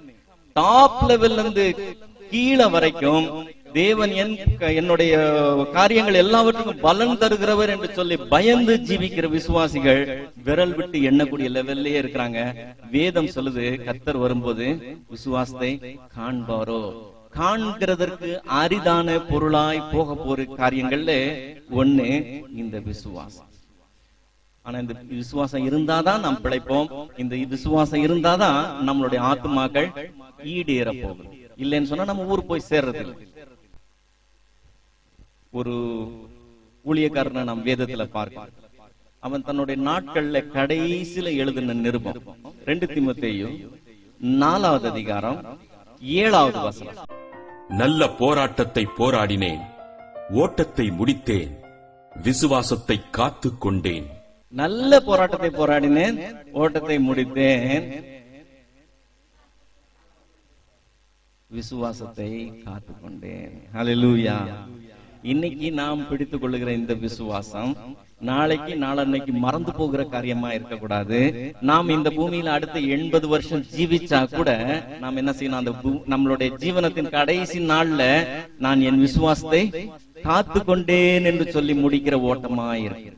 டாப் லெவல்ல இருந்து கீழே வரைக்கும் தேவன் என் என்னுடைய காரியங்கள் எல்லாவற்றுக்கும் பலன் தருகிறவர் என்று சொல்லி பயந்து ஜீவிக்கிற விசுவாசிகள் விரல் விட்டு எண்ணக்கூடிய லெவல்லயே இருக்கிறாங்க வேதம் சொல்லுது கத்தர் வரும்போது விசுவாசத்தை காண்பாரோ காண்கிறதற்கு அரிதான பொருளாய் போக போற காரியங்கள்ல ஒண்ணு இந்த விசுவாசம் ஆனா இந்த விசுவாசம் இருந்தாதான் நாம் பிழைப்போம் இந்த விசுவாசம் இருந்தாதான் நம்மளுடைய ஆத்மாக்கள் ஈடேற போகும் இல்லைன்னு சொன்னா நம்ம ஊர் போய் சேர்றது இல்லை ஒரு ஊழியக்காரனை நாம் வேதத்துல பார்க்கிறோம் அவன் தன்னுடைய நாட்கள்ல கடைசியில எழுதின நிருபம் ரெண்டு திமுத்தையும் நாலாவது அதிகாரம் ஏழாவது வசனம் நல்ல போராட்டத்தை போராடினேன் ஓட்டத்தை முடித்தேன் விசுவாசத்தை காத்துக் கொண்டேன் நல்ல போராட்டத்தை போராடினேன் ஓட்டத்தை முடித்தேன் விசுவாசத்தை காத்துக்கொண்டேன் ஹalleluya இன்னைக்கு நாம் பிடித்துக் கொள்ளுகிற இந்த விசுவாசம் நாளைக்கு நாளன்னைக்கு மறந்து போகிற காரியமா இருக்கக்கூடாது நாம் இந்த பூமியில அடுத்த எண்பது வருஷம் ஜீவிச்சா கூட நாம் என்ன செய்யணும் அந்த பூ- நம்மளுடைய ஜீவனத்தின் கடைசி நாள்ல நான் என் விசுவாசத்தை காத்து கொண்டேன் என்று சொல்லி முடிக்கிற ஓட்டமா இருக்கு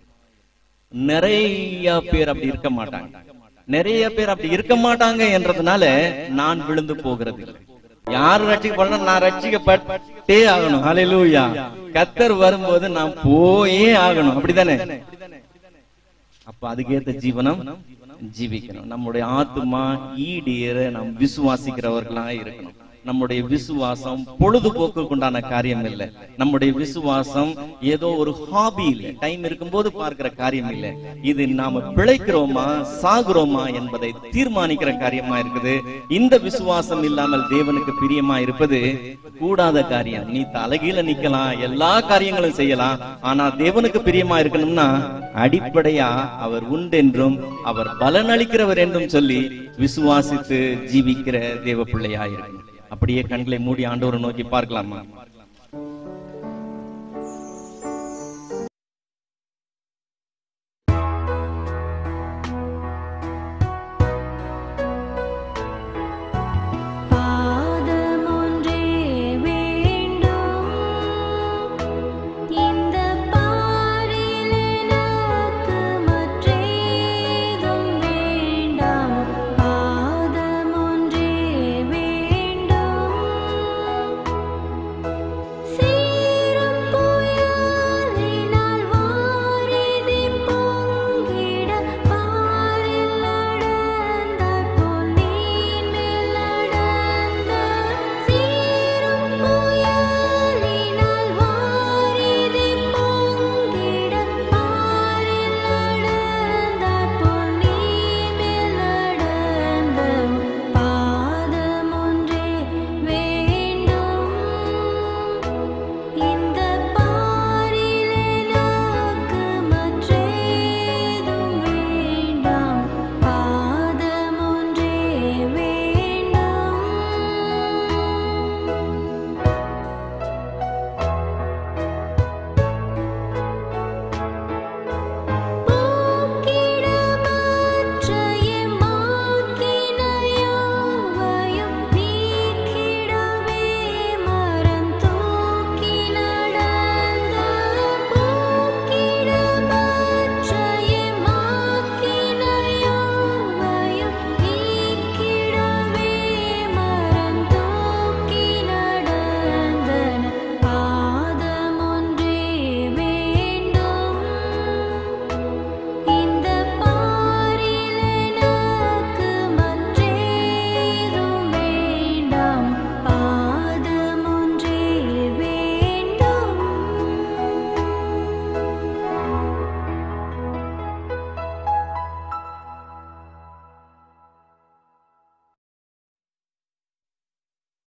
நிறைய பேர் அப்படி இருக்க மாட்டாங்க நிறைய பேர் அப்படி இருக்க மாட்டாங்க என்றதுனால நான் விழுந்து போகிறது இல்லை. யார் ரட்சிக்கப்பட நான் ரட்சிக்கப்பட்டே ஆகணும் ஹalleluya கத்தர் வரும்போது நான் போயே ஆகணும் அப்படிதானே அப்ப அதுக்கேத்த ஜீவனம் ஜீவிக்கணும் நம்முடைய ஆத்மா ஈடேற நாம் விசுவாசிக்கிறவர்களா இருக்கணும் நம்முடைய விசுவாசம் பொழுதுபோக்குக்கு உண்டான காரியம் இல்லை நம்முடைய விசுவாசம் ஏதோ ஒரு ஹாபி இல்லை டைம் இருக்கும்போது பார்க்கிற காரியம் இல்லை இது நாம பிழைக்கிறோமா சாகுறோமா என்பதை தீர்மானிக்கிற காரியமா இருக்குது இந்த விசுவாசம் இல்லாமல் தேவனுக்கு பிரியமா இருப்பது கூடாத காரியம் நீ தலைகீழ நிக்கலாம் எல்லா காரியங்களும் செய்யலாம் ஆனா தேவனுக்கு பிரியமா இருக்கணும்னா அடிப்படையா அவர் உண்டென்றும் அவர் பலனளிக்கிறவர் என்றும் சொல்லி விசுவாசித்து ஜீவிக்கிற தேவ பிள்ளையா இருக்கணும் அப்படியே கண்களை மூடி ஆண்டவரை நோக்கி பார்க்கலாமா